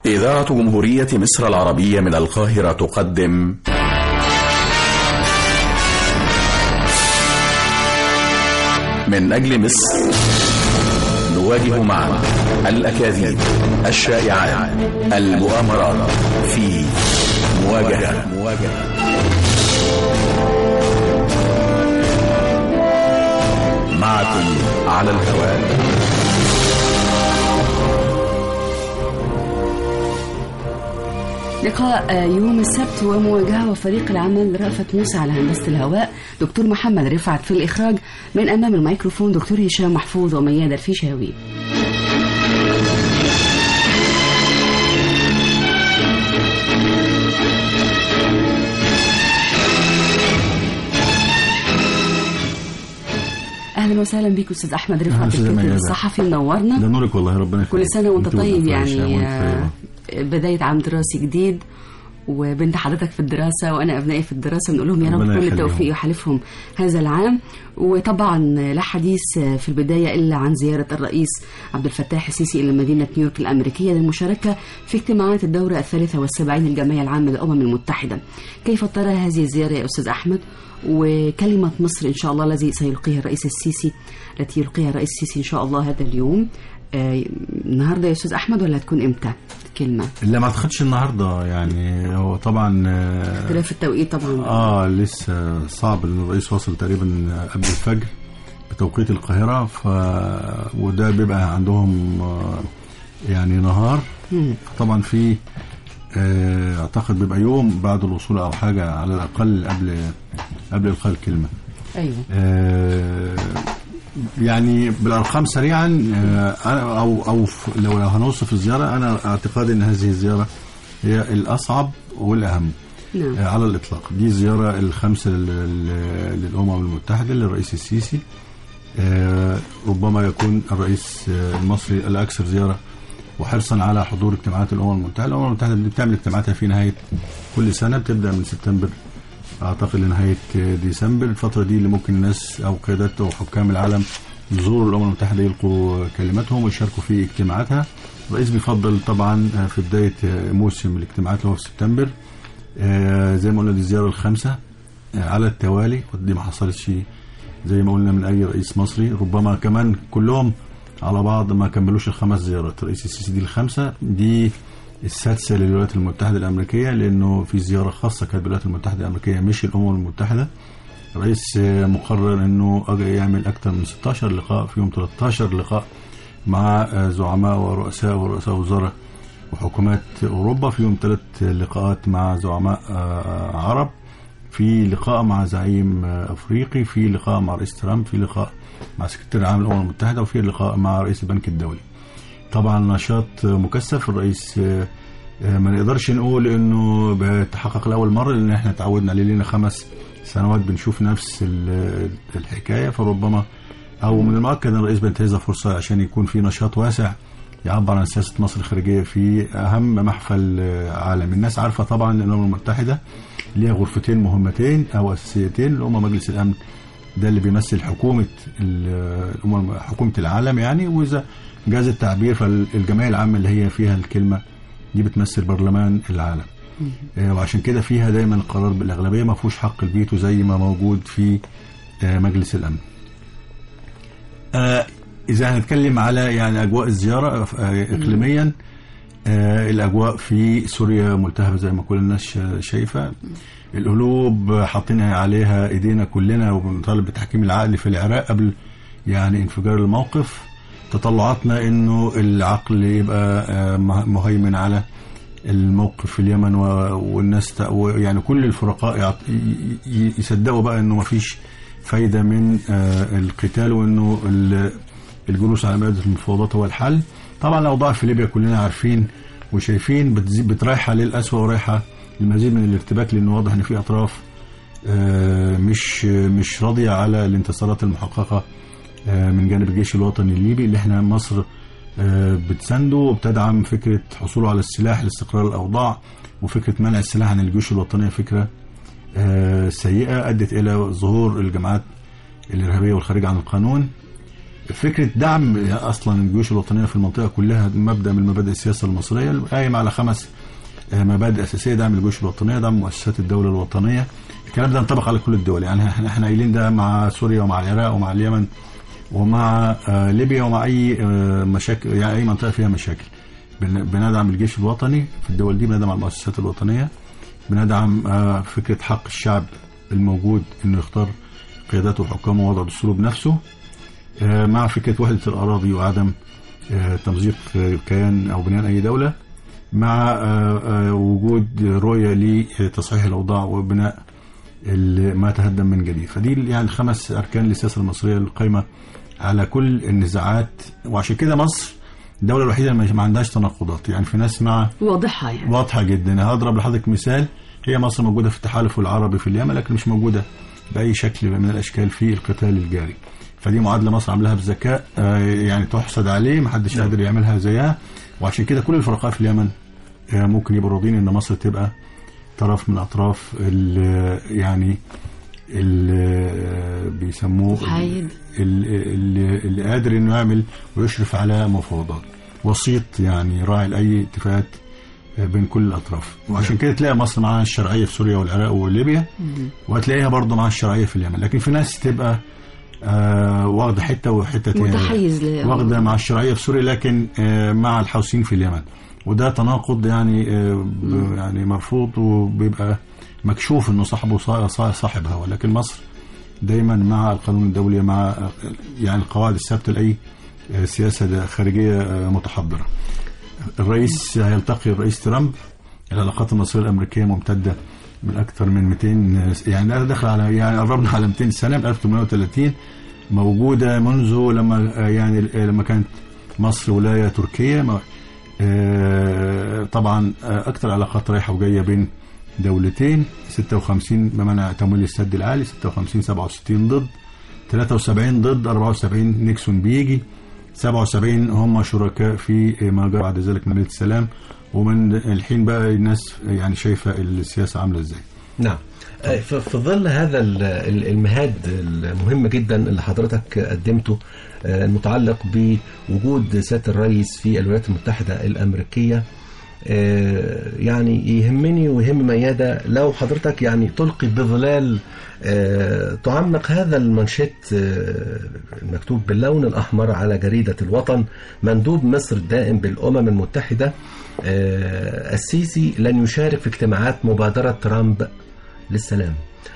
إذاعة جمهورية مصر العربية من القاهرة تقدم من أجل مصر نواجه معا الأكاذيب الشائعات المؤامرات في مواجهة مواجهة معكم على الهواء لقاء يوم السبت ومواجهة وفريق العمل رأفت موسى على هندسة الهواء دكتور محمد رفعت في الإخراج من أمام الميكروفون دكتور هشام محفوظ وميادة الفيشاوي اهلا وسهلا بيك استاذ احمد رفعت أستاذة الكاتب ميادة. الصحفي منورنا ده نورك والله ربنا يخليك كل سنه وانت أنت طيب والأخ هشام يعني وأنت آه، طيبة. بدايه عام دراسي جديد وبنت حضرتك في الدراسة وأنا أبنائي في الدراسة بنقول لهم يا رب ربنا كل يخليهم. التوفيق وحلفهم هذا العام وطبعا لا حديث في البداية إلا عن زيارة الرئيس عبد الفتاح السيسي إلى مدينة نيويورك الأمريكية للمشاركة في اجتماعات الدورة الثالثة والسبعين للجمعية العامة للأمم المتحدة كيف ترى هذه الزيارة يا أستاذ أحمد وكلمة مصر إن شاء الله الذي سيلقيها الرئيس السيسي التي يلقيها الرئيس السيسي إن شاء الله هذا اليوم آه، النهارده يا استاذ احمد ولا هتكون امتى كلمه لا ما اعتقدش النهارده يعني هو طبعا آه، اختلاف التوقيت طبعا اه لسه صعب ان الرئيس وصل تقريبا قبل الفجر بتوقيت القاهره ف وده بيبقى عندهم آه، يعني نهار مم. طبعا في آه، اعتقد بيبقى يوم بعد الوصول او حاجه على الاقل قبل قبل القاء الكلمه ايوه آه، يعني بالارقام سريعا آه، أنا او او ف- لو هنوصف الزياره انا اعتقادي ان هذه الزياره هي الاصعب والاهم نعم آه، على الاطلاق دي الزياره الخامسه لل- لل- للامم المتحده للرئيس السيسي آه، ربما يكون الرئيس آه، المصري الاكثر زياره وحرصا على حضور اجتماعات الامم المتحده، الامم المتحده بتعمل اجتماعاتها في نهايه كل سنه بتبدا من سبتمبر اعتقد لنهايه ديسمبر الفتره دي اللي ممكن الناس او قيادات وحكام العالم يزوروا الامم المتحده يلقوا كلماتهم ويشاركوا في اجتماعاتها الرئيس بيفضل طبعا في بدايه موسم الاجتماعات اللي هو في سبتمبر آه، زي ما قلنا دي الزياره الخامسه آه، على التوالي ودي ما حصلتش زي ما قلنا من اي رئيس مصري ربما كمان كلهم على بعض ما كملوش الخمس زيارات رئيس السيسي دي الخامسه دي السادسه للولايات المتحده الامريكيه لانه في زياره خاصه كانت بالولايات المتحده الامريكيه مش الامم المتحده الرئيس آه، مقرر انه أج- يعمل اكثر من 16 لقاء فيهم 13 لقاء مع آه، زعماء ورؤساء ورؤساء وزراء وحكومات اوروبا فيهم ثلاث لقاءات مع زعماء آه، عرب في لقاء مع زعيم آه، افريقي في لقاء مع رئيس ترامب في لقاء مع سكرتير العام للامم المتحده وفي لقاء مع رئيس البنك الدولي طبعا نشاط مكثف الرئيس آه، آه، ما نقدرش نقول انه بيتحقق لاول مره لان احنا تعودنا عليه لنا خمس سنوات بنشوف نفس ال- الحكايه فربما او من المؤكد ان الرئيس بينتهزها فرصه عشان يكون في نشاط واسع يعبر عن سياسه مصر الخارجيه في اهم محفل آه، عالمي الناس عارفه طبعا ان الامم المتحده ليها غرفتين مهمتين او اساسيتين اللي هم مجلس الامن ده اللي بيمثل حكومه ال- الامم حكومه العالم يعني واذا جاز التعبير فالجمعيه العامه اللي هي فيها الكلمه دي بتمثل برلمان العالم آه، وعشان كده فيها دايما القرار بالاغلبيه ما فيهوش حق الفيتو زي ما موجود في آه، مجلس الامن آه، اذا هنتكلم على يعني اجواء الزياره آه، اقليميا آه، الاجواء في سوريا ملتهبه زي ما كل الناس شا- شايفه القلوب حاطين عليها ايدينا كلنا وبنطالب بتحكيم العقل في العراق قبل يعني انفجار الموقف تطلعاتنا انه العقل يبقى آه، مه- مهيمن على الموقف في اليمن و- والناس ت- و- يعني كل الفرقاء يعط- ي- ي- يصدقوا بقى انه مفيش فايده من آه، القتال وانه ال- الجلوس على مائده المفاوضات هو الحل طبعا الاوضاع في ليبيا كلنا عارفين وشايفين بتزي- بترايحه للاسوء ورايحه للمزيد من الارتباك لانه واضح ان في اطراف آه، مش مش راضيه على الانتصارات المحققه آه، من جانب الجيش الوطني الليبي اللي احنا مصر آه، بتسنده وبتدعم فكره حصوله على السلاح لاستقرار الاوضاع وفكره منع السلاح عن الجيوش الوطنيه فكره آه، سيئه ادت الى ظهور الجماعات الارهابيه والخارجه عن القانون فكره دعم اصلا الجيوش الوطنيه في المنطقه كلها مبدا من مبادئ السياسه المصريه قايم على خمس آه، مبادئ اساسيه دعم الجيوش الوطنيه دعم مؤسسات الدوله الوطنيه الكلام ده ينطبق على كل الدول يعني احنا احنا قايلين ده مع سوريا ومع العراق ومع اليمن ومع آه، ليبيا ومع اي آه، مشاكل يعني اي منطقه فيها مشاكل بن- بندعم الجيش الوطني في الدول دي بندعم المؤسسات الوطنيه بندعم آه، فكره حق الشعب الموجود انه يختار قياداته وحكامه ووضع دستوره بنفسه آه، مع فكره وحده الاراضي وعدم آه، تمزيق آه، كيان او بنيان اي دوله مع آه، آه، وجود رؤيه لتصحيح الاوضاع وبناء ال- ما تهدم من جديد فدي يعني الخمس اركان للسياسه المصريه القايمه على كل النزاعات وعشان كده مصر الدوله الوحيده اللي ما عندهاش تناقضات يعني في ناس مع واضحة يعني واضحه جدا هضرب لحضرتك مثال هي مصر موجوده في التحالف العربي في اليمن لكن مش موجوده باي شكل من الاشكال في القتال الجاري فدي معادله مصر عاملاها بذكاء آه، يعني تحسد عليه محدش قادر يعملها زيها وعشان كده كل الفرقاء في اليمن آه، ممكن يبقوا راضيين ان مصر تبقى طرف من اطراف ال- يعني اللي بيسموه محايد. ال- اللي, اللي قادر انه يعمل ويشرف على مفاوضات وسيط يعني راعي لاي اتفاقات بين كل الاطراف وعشان كده تلاقي مصر معاها الشرعيه في سوريا والعراق وليبيا وهتلاقيها برضه معاها الشرعيه في اليمن لكن في ناس تبقى آه واخده حته وحته تانية متحيز ل- واخده مع الشرعيه في سوريا لكن آه مع الحوثيين في اليمن وده تناقض يعني آه ب- يعني مرفوض وبيبقى مكشوف انه صاحبه صا- صا- صاحب هوى لكن مصر دايما مع القانون الدولي مع آه، يعني القواعد الثابته لاي آه، سياسه دا- خارجيه آه، متحضره. الرئيس هيلتقي الرئيس ترامب العلاقات المصريه الامريكيه ممتده من اكثر من 200 س- يعني ده داخل على يعني قربنا على 200 سنه من 1830 موجوده منذ لما آه، يعني آه، لما كانت مصر ولايه تركيه ما- آه، طبعا آه، اكثر علاقات رايحه وجايه بين دولتين 56 بمنع تمويل السد العالي 56 67 ضد 73 ضد 74 نيكسون بيجي 77 هم شركاء في ما جرى بعد ذلك من السلام ومن الحين بقى الناس يعني شايفه السياسه عامله ازاي نعم آه، ف- في ظل هذا ال- ال- المهاد المهم جدا اللي حضرتك قدمته آه، المتعلق بوجود سياده الرئيس في الولايات المتحده الامريكيه آه، يعني يهمني ويهم ميادة لو حضرتك يعني تلقي بظلال آه، تعمق هذا المنشط آه، المكتوب باللون الأحمر على جريدة الوطن مندوب مصر الدائم بالأمم المتحدة آه، السيسي لن يشارك في اجتماعات مبادرة ترامب للسلام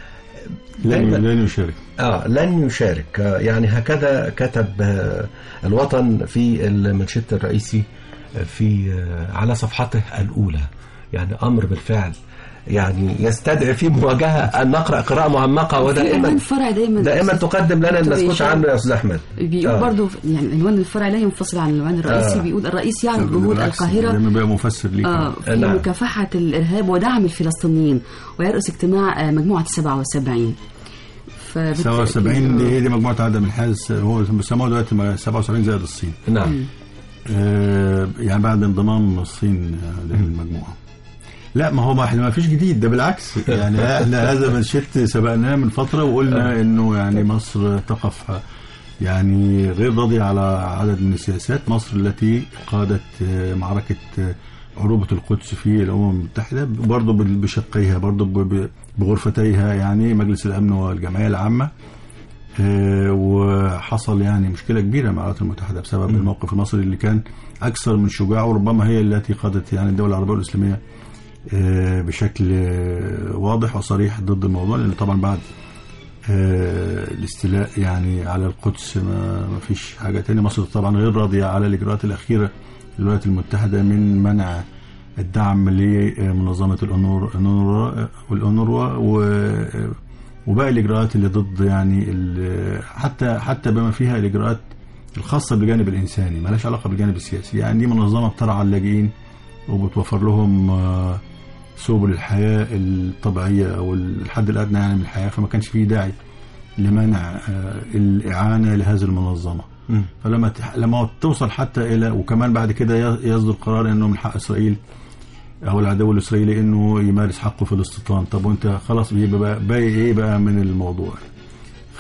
لن دايماً- لن يشارك آه لن يشارك آه، يعني هكذا كتب آه، الوطن في المنشط الرئيسي آه، في آه، على صفحته الأولى يعني أمر بالفعل يعني يستدعي في مواجهة أن نقرأ قراءة معمقة في ودائما عنوان فرع دايما دائما تقدم لنا دكتور المسكوت هشام. عنه يا أستاذ أحمد بيقول آه. برضه يعني عنوان الفرع لا ينفصل عن العنوان الرئيسي آه. بيقول الرئيس يعرض جهود بالعكس، القاهرة لما بقى مفسر ليك آه في نعم. مكافحة الإرهاب ودعم الفلسطينيين ويرأس اجتماع آه، مجموعة 77 فبالتأكيد- 77 دي هي دي مجموعه عدم الحادث هو بيسموها دلوقتي 77 زائد الصين نعم آه، يعني بعد انضمام الصين آه، للمجموعه لا ما هو ما احنا ما فيش جديد ده بالعكس يعني احنا هذا منشط سبقناه من فتره وقلنا انه يعني مصر تقف يعني غير راضيه على عدد من السياسات مصر التي قادت آه، معركه آه، عروبة القدس في الأمم المتحدة برضه بشقيها برضه ب- ب- بغرفتيها يعني مجلس الأمن والجمعية العامة آه، وحصل يعني مشكلة كبيرة مع الولايات المتحدة بسبب الموقف المصري اللي كان أكثر من شجاع وربما هي التي قادت يعني الدولة العربية والإسلامية آه، بشكل آه، واضح وصريح ضد الموضوع لأن طبعا بعد آه، الاستيلاء يعني على القدس ما ما فيش حاجة تانية مصر طبعا غير راضية على الإجراءات الأخيرة للولايات المتحدة من منع الدعم لمنظمة الأونور الأونروا والأونروا و- وباقي الإجراءات اللي ضد يعني ال- حتى حتى بما فيها الإجراءات الخاصة بالجانب الإنساني مالهاش علاقة بالجانب السياسي يعني دي منظمة بترعى اللاجئين وبتوفر لهم آه، سبل الحياة الطبيعية أو الحد الأدنى يعني من الحياة فما كانش فيه داعي لمنع آه، الإعانة لهذه المنظمة مم. فلما تح- لما توصل حتى إلى وكمان بعد كده ي- يصدر قرار إنه من حق إسرائيل أو العدو الإسرائيلي إنه يمارس حقه في الاستيطان طب وأنت خلاص بيبقى بقى- باقي إيه بقى من الموضوع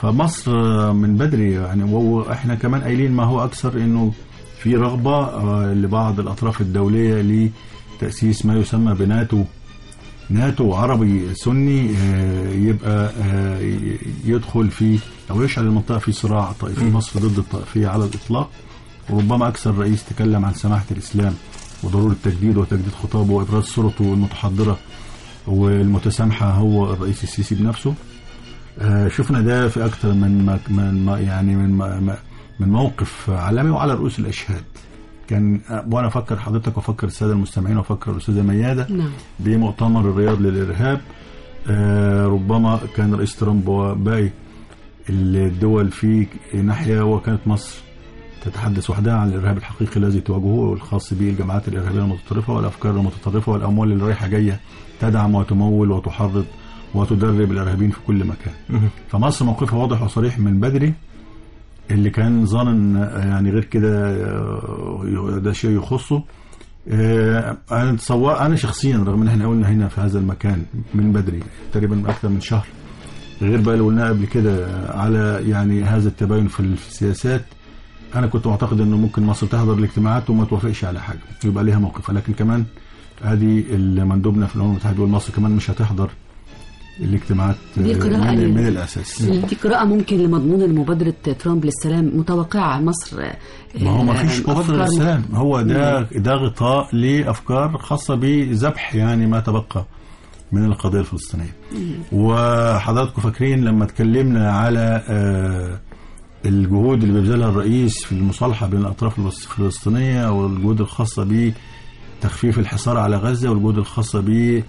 فمصر آه، من بدري يعني واحنا كمان قايلين ما هو اكثر انه في رغبه آه، لبعض الاطراف الدوليه لتاسيس ما يسمى بناتو ناتو عربي سني آه، يبقى آه، ي- يدخل في او يشعل المنطقه في صراع طائفي مصر ضد الطائفيه على الاطلاق وربما اكثر رئيس تكلم عن سماحه الاسلام وضروره التجديد وتجديد خطابه وابراز صورته المتحضره والمتسامحه هو الرئيس السيسي بنفسه آه، شفنا ده في اكثر من ما من ما يعني من ما ما- من موقف عالمي وعلى رؤوس الاشهاد كان آه، وانا افكر حضرتك وافكر الساده المستمعين وافكر الاستاذه مياده نعم بمؤتمر الرياض للإرهاب آه، ربما كان رئيس ترامب وباقي الدول في ناحية وكانت مصر تتحدث وحدها عن الإرهاب الحقيقي الذي تواجهه والخاص به الجماعات الإرهابية المتطرفة والأفكار المتطرفة والأموال اللي رايحة جاية تدعم وتمول وتحرض وتدرب الإرهابيين في كل مكان فمصر موقفها واضح وصريح من بدري اللي كان ظن يعني غير كده آه، ده شيء يخصه آه، انا تصور انا شخصيا رغم ان احنا قلنا هنا في هذا المكان من بدري تقريبا اكثر من شهر غير بقى اللي قلناه قبل كده على يعني هذا التباين في السياسات انا كنت معتقد انه ممكن مصر تحضر الاجتماعات وما توافقش على حاجه يبقى ليها موقف لكن كمان ادي مندوبنا في الامم المتحده بيقول مصر كمان مش هتحضر الاجتماعات دي آه، قراءة من, لل- من الاساس دي قراءة ممكن لمضمون مبادرة ترامب للسلام متوقعة مصر آه، ما هو ما فيش آه، مبادرة أفكار للسلام هو ده ده غطاء لافكار خاصه بذبح يعني ما تبقى من القضيه الفلسطينيه وحضراتكم فاكرين لما اتكلمنا على آه، الجهود اللي بيبذلها الرئيس في المصالحه بين الاطراف الفلس- الفلسطينيه والجهود الخاصه بتخفيف الحصار على غزه والجهود الخاصه ب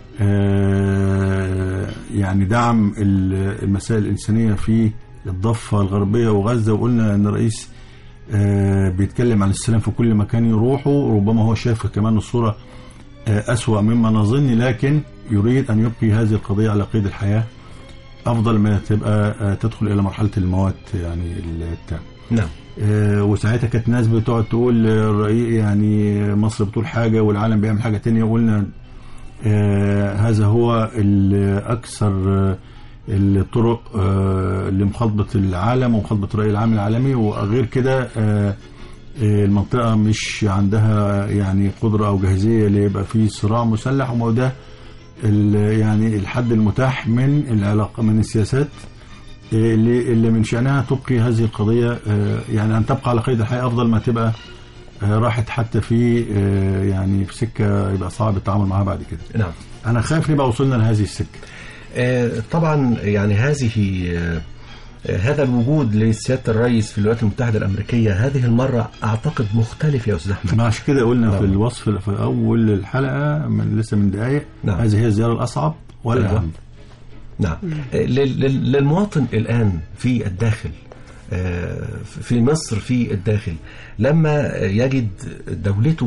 آه، يعني دعم ال- المسائل الانسانيه في الضفه الغربيه وغزه وقلنا ان الرئيس آه، بيتكلم عن السلام في كل مكان يروحه ربما هو شايف كمان الصورة آه، أسوأ مما نظن لكن يريد أن يبقي هذه القضية على قيد الحياة أفضل ما تبقى آه، تدخل إلى مرحلة الموات يعني التام نعم آه، وساعتها كانت ناس بتقعد تقول آه، الرئيس يعني مصر بتقول حاجة والعالم بيعمل حاجة تانية وقلنا آه، هذا هو الأكثر آه، الطرق آه، لمخاطبة العالم ومخاطبة الرأي العام العالمي وغير كده آه، آه، المنطقة مش عندها يعني قدرة أو جاهزية ليبقى في صراع مسلح وما هو ده ال- يعني الحد المتاح من العلاقة من السياسات آه، اللي اللي من شأنها تبقي هذه القضية آه، يعني أن تبقى على قيد الحياة أفضل ما تبقى آه، راحت حتى في آه، يعني في سكة يبقى صعب التعامل معاها بعد كده نعم أنا خايف نبقى وصلنا لهذه السكة آه، طبعا يعني هذه آه، آه، هذا الوجود لسياده الرئيس في الولايات المتحده الامريكيه هذه المره اعتقد مختلف يا استاذ احمد ما عشان كده قلنا في نعم. الوصف في اول الحلقة من لسه من دقايق نعم. هذه هي الزيارة الأصعب ولا أيوة. الأهم نعم آه، لل- لل- للمواطن الآن في الداخل آه، في مصر في الداخل لما يجد دولته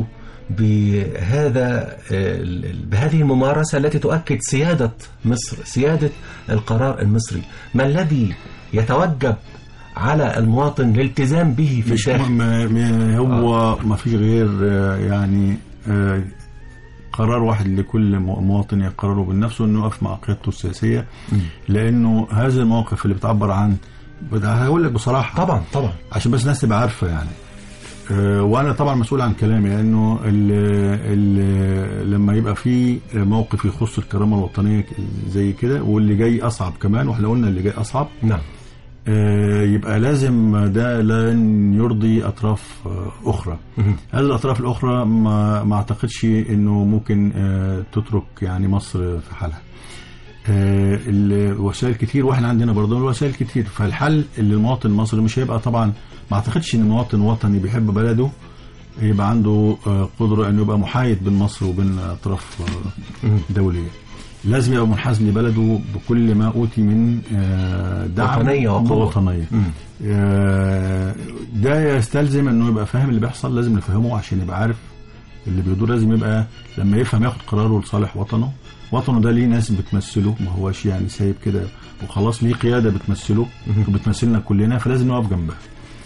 بهذا آه، ال- بهذه الممارسة التي تؤكد سيادة مصر سيادة القرار المصري ما الذي يتوجب على المواطن الالتزام به في مش الداخل ما ما هو ما فيش غير آه، يعني آه، قرار واحد لكل مو- مواطن يقرره بنفسه انه يقف مع قيادته السياسيه لانه هذه المواقف اللي بتعبر عن بد- هقول لك بصراحه طبعا طبعا عشان بس الناس تبقى عارفه يعني آه، وانا طبعا مسؤول عن كلامي لانه ال ال لما يبقى في موقف يخص الكرامه الوطنيه زي كده واللي جاي اصعب كمان واحنا قلنا اللي جاي اصعب نعم آه، يبقى لازم ده لن يرضي اطراف آه، اخرى مهم. هذه الاطراف الاخرى ما, ما اعتقدش انه ممكن آه، تترك يعني مصر في حالها آه، الوسائل كتير واحنا عندنا برضه الوسائل كتير فالحل اللي المواطن المصري مش هيبقى طبعا ما اعتقدش ان مواطن وطني بيحب بلده يبقى عنده آه، قدره انه يبقى محايد بين مصر وبين اطراف آه، مهم. دوليه لازم يبقى منحاز لبلده بكل ما اوتي من آه، دعم وطنية وقوة. وطنيه مم. آه، ده يستلزم انه يبقى فاهم اللي بيحصل لازم نفهمه عشان يبقى عارف اللي بيدور لازم يبقى لما يفهم ياخد قراره لصالح وطنه وطنه ده ليه ناس بتمثله ما هوش يعني سايب كده وخلاص ليه قياده بتمثله وبتمثلنا كلنا فلازم نقف جنبها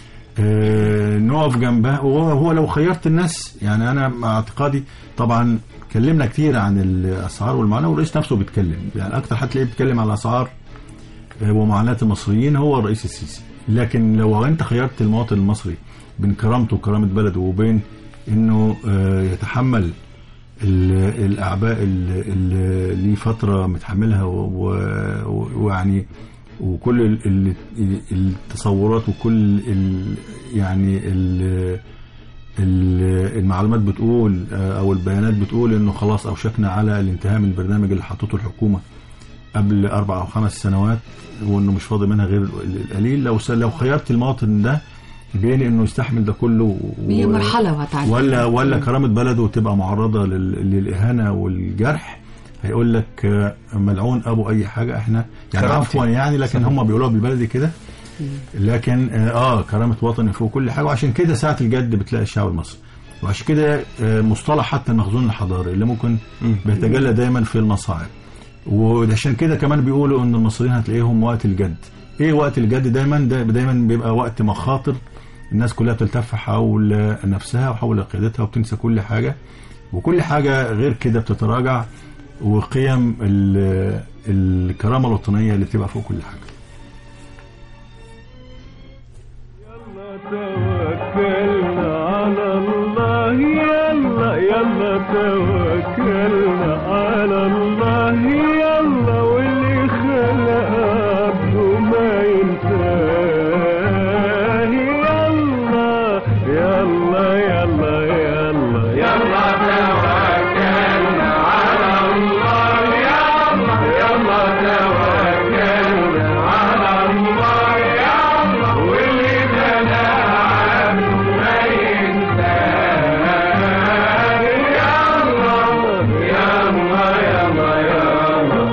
آه، نقف جنبها وهو هو لو خيرت الناس يعني انا مع اعتقادي طبعا اتكلمنا كتير عن الاسعار والمعاناه والرئيس نفسه بيتكلم يعني اكتر حد تلاقيه بيتكلم على الاسعار آه، ومعاناة المصريين هو الرئيس السيسي لكن لو أنت خيرت المواطن المصري بين كرامته وكرامة بلده وبين أنه آه، يتحمل ال- الأعباء ال- اللي ليه فترة متحملها و- و- ويعني وكل ال- ال- التصورات وكل ال- يعني ال- ال- المعلومات بتقول آه، او البيانات بتقول انه خلاص اوشكنا على الانتهاء من البرنامج اللي حطته الحكومه قبل اربع او خمس سنوات وانه مش فاضي منها غير ال- القليل لو س- لو خيرت المواطن ده بين انه يستحمل ده كله و- هي مرحلة وهتعدي ولا ولا كرامه بلده تبقى معرضه لل- للاهانه والجرح هيقول لك آه، ملعون ابو اي حاجه احنا يعني كرامتي. عفوا يعني لكن هم بيقولوها بالبلدي كده لكن اه آه، كرامه وطني فوق كل حاجه وعشان كده ساعه الجد بتلاقي الشعب المصري وعشان كده آه، مصطلح حتى المخزون الحضاري اللي ممكن بيتجلى دايما في المصاعب وعشان كده كمان بيقولوا ان المصريين هتلاقيهم وقت الجد ايه وقت الجد دايما ده دايما بيبقى وقت مخاطر الناس كلها بتلتف حول نفسها وحول قيادتها وبتنسى كل حاجه وكل حاجه غير كده بتتراجع وقيم ال- الكرامه الوطنيه اللي بتبقى فوق كل حاجه توكلنا على الله يلا يلا توكلنا على الله يلا واللي خلق عبده ما ينساه يلا يلا يلا يلا يلا توكلنا على الله يلا يلا توكلنا على الله يلا واللي خلق عبده ما ينساه يلا يلا يلا يلا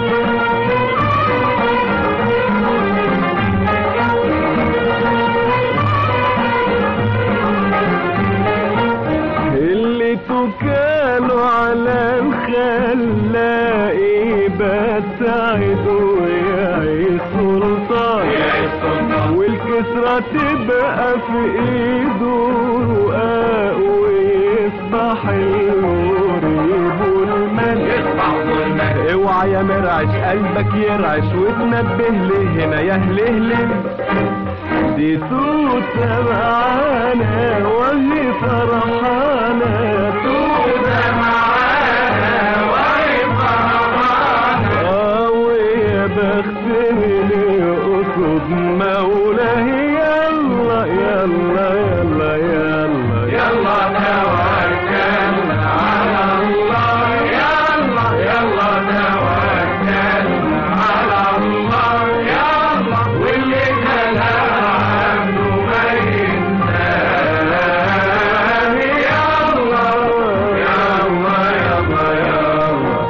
اللي تكالوا على الخلاق بتساعد ويعيش سلطان والكسرة تبقى في ايده رقاق ويصبح النور يبو المال اوعى يا مرعش قلبك يرعش وتنبه لي هنا يا هلهلم دي توتة معانا وهي فرحانة توتة معانا وهي فرحانة اه ويا بخت من يقصد مولاه يلا يلا يلا يلا يلا توكلنا على الله يلا يلا توكلنا على الله يلا واللي خلق عنه ما ينساه يلا يلا يلا يلا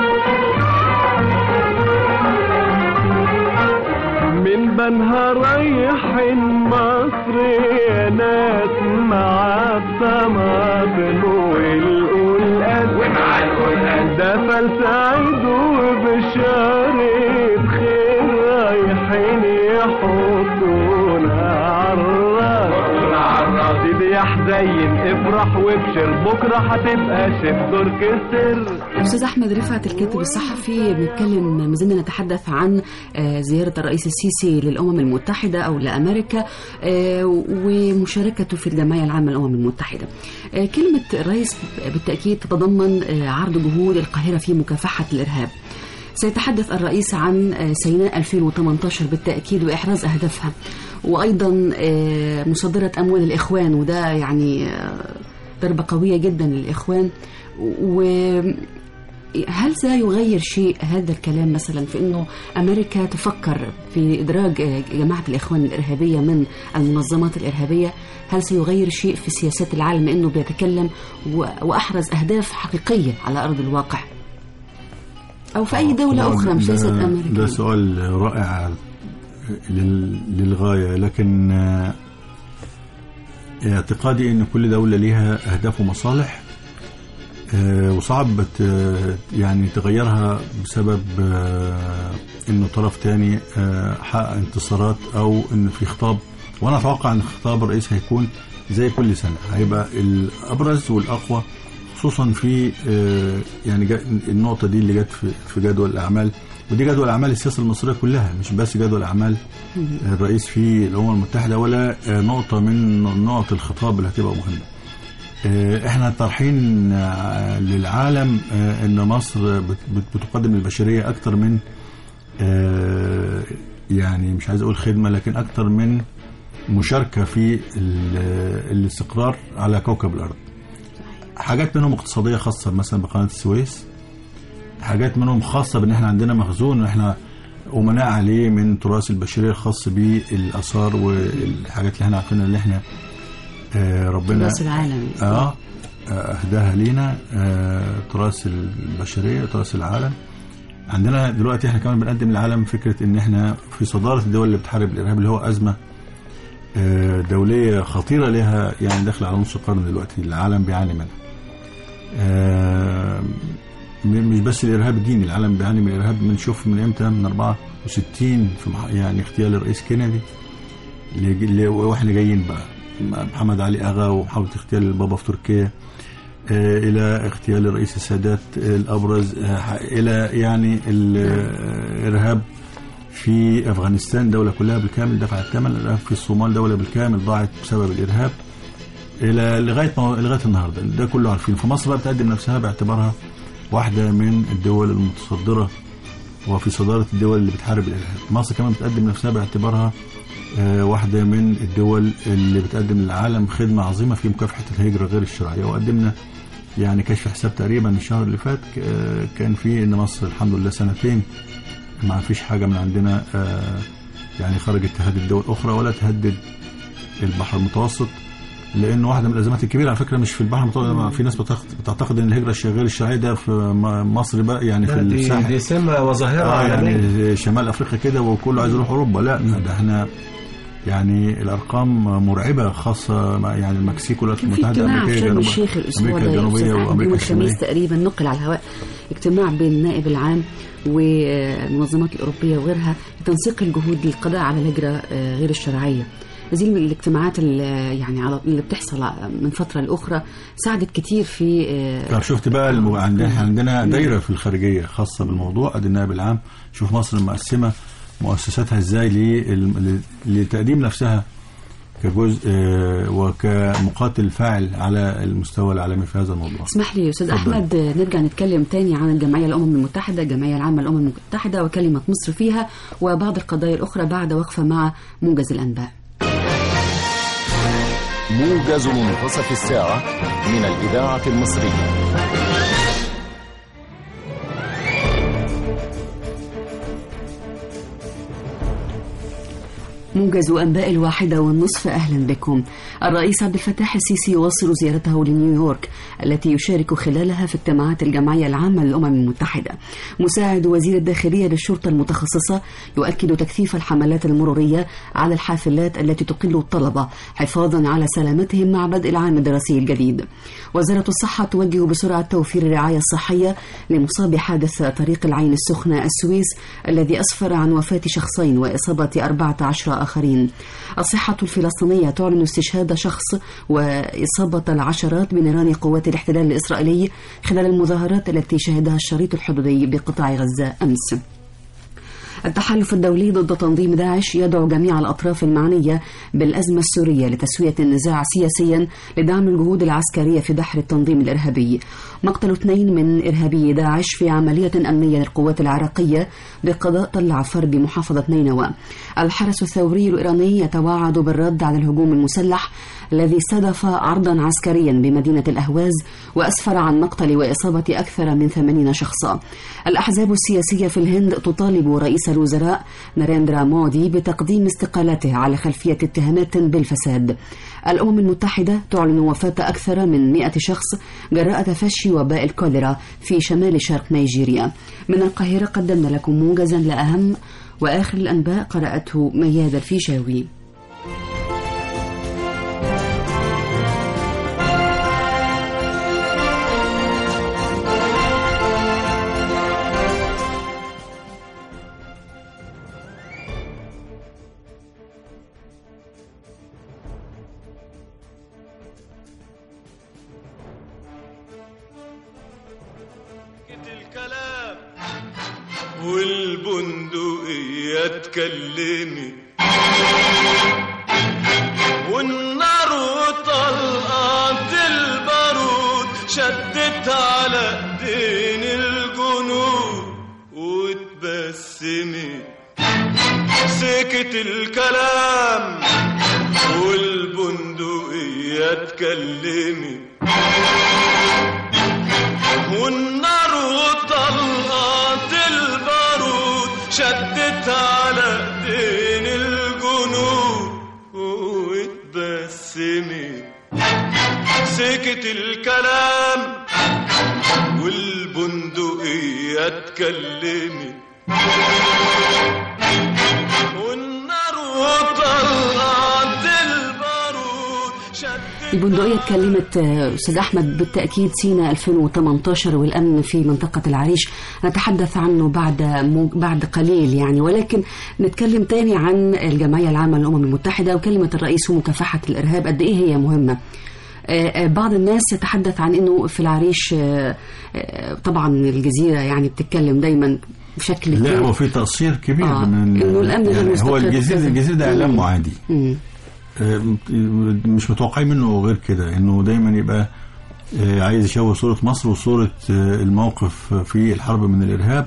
من بنها رايحين مصر يا ناس مع الطماطم والقلقاس ومع القلقاس ده فلسعيد وبشارة خير رايحين يحطونا عالراس سيدي يا حزين افرح وابشر بكره هتبقى شيف اوركستر أستاذ أحمد رفعت الكاتب الصحفي بنتكلم ما زلنا نتحدث عن آه، زيارة الرئيس السيسي للأمم المتحدة أو لأمريكا آه، ومشاركته في الجمعية العامة للأمم المتحدة آه، كلمة الرئيس بالتأكيد تتضمن آه، عرض جهود القاهرة في مكافحة الإرهاب سيتحدث الرئيس عن آه، سيناء 2018 بالتأكيد وإحراز أهدافها وأيضا آه، مصادرة أموال الإخوان وده يعني آه، ضربة قوية جدا للإخوان وهل سيغير شيء هذا الكلام مثلا في أنه أمريكا تفكر في إدراج آه، جماعة الإخوان الإرهابية من المنظمات الإرهابية هل سيغير شيء في سياسات العالم أنه بيتكلم و- وأحرز أهداف حقيقية على أرض الواقع أو في أي دولة طبعاً أخرى مش ده- ليست أمريكا ده سؤال رائع لل- للغاية لكن آه، اعتقادي ان كل دولة ليها اهداف ومصالح آه، وصعب ت- يعني تغيرها بسبب آه، انه طرف تاني آه، حقق انتصارات او ان في خطاب وانا اتوقع ان خطاب الرئيس هيكون زي كل سنة هيبقى الابرز والاقوى وخصوصا في آه، يعني جا- النقطه دي اللي جت في- في جدول الاعمال ودي جدول اعمال السياسه المصريه كلها مش بس جدول اعمال الرئيس في الامم المتحده ولا آه، نقطه من نقط الخطاب اللي هتبقى مهمه آه، احنا طرحين آه، للعالم آه، ان مصر بت- بت- بتقدم للبشريه اكتر من آه، يعني مش عايز اقول خدمه لكن اكتر من مشاركه في ال- الاستقرار على كوكب الارض حاجات منهم اقتصاديه خاصه مثلا بقناه السويس حاجات منهم خاصه بان احنا عندنا مخزون احنا امناء عليه من تراث البشريه الخاص بالاثار والحاجات اللي احنا عارفينها اللي احنا آه، ربنا راس العالم اه اهداها لينا آه، تراث البشريه تراث العالم عندنا دلوقتي احنا كمان بنقدم للعالم فكره ان احنا في صداره الدول اللي بتحارب الارهاب اللي هو ازمه آه، دوليه خطيره لها يعني داخله على نص قرن دلوقتي العالم بيعاني منها. آه، م- مش بس الارهاب الديني العالم بيعاني من الارهاب بنشوف من امتى من 64 في مح- يعني اغتيال الرئيس كينيدي اللي- اللي- واحنا جايين بقى محمد علي اغا ومحاوله اغتيال البابا في تركيا آه، الى اغتيال الرئيس السادات آه، الابرز آه، الى يعني الارهاب في افغانستان دوله كلها بالكامل دفعت الثمن الارهاب في الصومال دوله بالكامل ضاعت بسبب الارهاب الى لغايه ما لغايه النهارده ده كله عارفين فمصر بقى بتقدم نفسها باعتبارها واحده من الدول المتصدره وفي صداره الدول اللي بتحارب الارهاب مصر كمان بتقدم نفسها باعتبارها آه، واحدة من الدول اللي بتقدم للعالم خدمة عظيمة في مكافحة الهجرة غير الشرعية وقدمنا يعني كشف حساب تقريبا الشهر اللي فات آه، كان في ان مصر الحمد لله سنتين ما فيش حاجة من عندنا آه، يعني خرجت تهدد دول أخرى ولا تهدد البحر المتوسط لأن واحدة من الأزمات الكبيرة على فكرة مش في البحر المتوسط في ناس بتعتقد- بتعتقد إن الهجرة الش- غير الشرعية ده في م- مصر بقى يعني في لا، دي, الساحل دي سمة وظاهرة آه عالمية يعني شمال افريقيا كده وكله عايز يروح اوروبا لا ده احنا يعني الارقام مرعبه خاصه مع يعني المكسيك والولايات كان في المتحده اجتماع في شرم الجنوبيه الشيخ الاسبوع امريكا ده يا الجنوبيه أستاذ أحمد، يوم وامريكا الخميس الشماليه تقريبا نقل على الهواء اجتماع بين النائب العام والمنظمات الاوروبيه وغيرها لتنسيق الجهود للقضاء على الهجره آه، غير الشرعيه هذه من الاجتماعات اللي يعني على اللي بتحصل من فتره لاخرى ساعدت كتير في آه، طب شفت بقى الم... عندنا إحنا عندنا دايره في الخارجيه خاصه بالموضوع ادي النائب العام شوف مصر مقسمه مؤسساتها ازاي لل- لتقديم نفسها كجزء آه، وكمقاتل فاعل على المستوى العالمي في هذا الموضوع اسمح لي يا استاذ اتفضل. احمد آه، نرجع نتكلم تاني عن الجمعيه الامم المتحده الجمعيه العامه للامم المتحده وكلمه مصر فيها وبعض القضايا الاخرى بعد وقفه مع موجز الانباء موجز منتصف الساعة من الإذاعة المصرية موجز أنباء الواحدة والنصف أهلا بكم الرئيس عبد الفتاح السيسي يواصل زيارته لنيويورك التي يشارك خلالها في اجتماعات الجمعية العامة للأمم المتحدة مساعد وزير الداخلية للشرطة المتخصصة يؤكد تكثيف الحملات المرورية على الحافلات التي تقل الطلبة حفاظا على سلامتهم مع بدء العام الدراسي الجديد وزارة الصحة توجه بسرعة توفير الرعاية الصحية لمصاب حادث طريق العين السخنة السويس الذي أسفر عن وفاة شخصين وإصابة 14 آخرين الصحة الفلسطينية تعلن استشهاد شخص وإصابة العشرات بنيران قوات الاحتلال الإسرائيلي خلال المظاهرات التي شهدها الشريط الحدودي بقطاع غزة أمس التحالف الدولي ضد تنظيم داعش يدعو جميع الأطراف المعنية بالأزمة السورية لتسوية النزاع سياسيا لدعم الجهود العسكرية في دحر التنظيم الإرهابي مقتل اثنين من إرهابي داعش في عملية أمنية للقوات العراقية بقضاء طل عفر بمحافظة نينوى الحرس الثوري الإيراني يتوعد بالرد على الهجوم المسلح الذي استهدف عرضا عسكريا بمدينة الأهواز وأسفر عن مقتل وإصابة أكثر من 80 شخصا الأحزاب السياسية في الهند تطالب رئيس الوزراء ناريندرا مودي بتقديم استقالته على خلفية اتهامات بالفساد الأمم المتحدة تعلن وفاة أكثر من 100 شخص جراء تفشي وباء الكوليرا في شمال شرق نيجيريا من القاهرة قدمنا لكم موجزا لأهم وآخر الأنباء قرأته مياد الفيشاوي الكلام والبندقية اتكلمت والنار وطلقات البارود شدت على ايدين الجنود واتبسمت سكت الكلام والبندقية اتكلمت والنار وطلقات البارود شدت على ايدين الجنود واتبسمت سكت الكلام والبندقية اتكلمت والنار وطلقات البارود شدت البندقية اتكلمت آه، أستاذ أحمد بالتأكيد سينا 2018 والأمن في منطقة العريش نتحدث عنه بعد مو- بعد قليل يعني ولكن نتكلم تاني عن الجمعية العامة للأمم المتحدة وكلمة الرئيس ومكافحة الإرهاب قد إيه هي مهمة آه، آه، بعض الناس يتحدث عن انه في العريش آه، آه، طبعا الجزيره يعني بتتكلم دايما بشكل لا كبير. هو في تقصير كبير آه، من إنه الأمن غير يعني هو مستقر الجزيرة كذا. الجزيرة ده إعلام مم. معادي مم. آه، مش متوقعين منه غير كده انه دايما يبقى آه، عايز يشوه صورة مصر وصورة آه، الموقف في الحرب من الإرهاب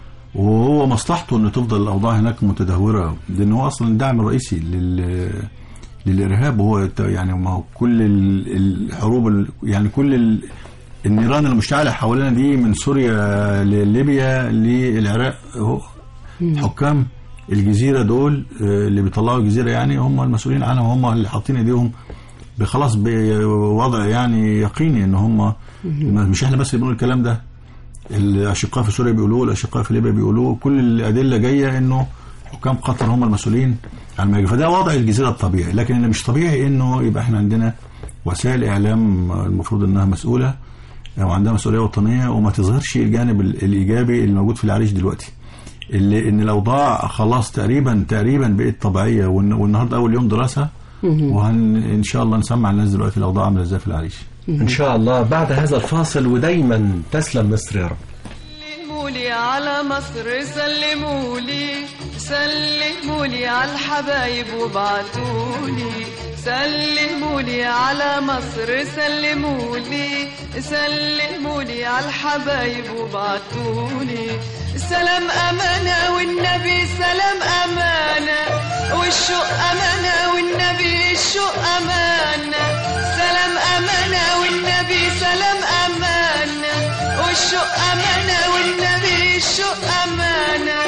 وهو مصلحته ان تفضل الاوضاع هناك متدهوره لان هو اصلا الدعم الرئيسي لل للارهاب وهو ت- يعني ما هو كل ال- الحروب ال- يعني كل ال- النيران المشتعله حوالينا دي من سوريا لليبيا للعراق هو حكام الجزيره دول آه، اللي بيطلعوا الجزيره يعني هم المسؤولين عنها وهم اللي حاطين ايديهم بخلاص بوضع يعني يقيني ان هم مش احنا بس اللي بنقول الكلام ده الاشقاء في سوريا بيقولوه الاشقاء في ليبيا بيقولوه كل الادله جايه انه حكام قطر هم المسؤولين عن ما يجري فده وضع الجزيره الطبيعي لكن اللي مش طبيعي انه يبقى احنا عندنا وسائل اعلام المفروض انها مسؤوله او عندها مسؤوليه وطنيه وما تظهرش الجانب ال- الايجابي اللي موجود في العريش دلوقتي اللي ان الاوضاع خلاص تقريبا تقريبا بقت طبيعيه والن- والنهارده اول يوم دراسه وهن ان شاء الله نسمع الناس دلوقتي الاوضاع عامله ازاي في العريش إن شاء الله بعد هذا الفاصل ودايما تسلم مصر يا رب سلموا لي على مصر سلموا لي سلموا لي على الحبايب وابعتوا لي سلموا لي على مصر سلموا لي سلموا لي على الحبايب وابعتوا لي سلام أمانة والنبي سلام أمانة والشوق أمانة والنبي الشوق أمانة سلام أمانة والنبي سلام أمانة والشوق أمانة والنبي الشوق أمانة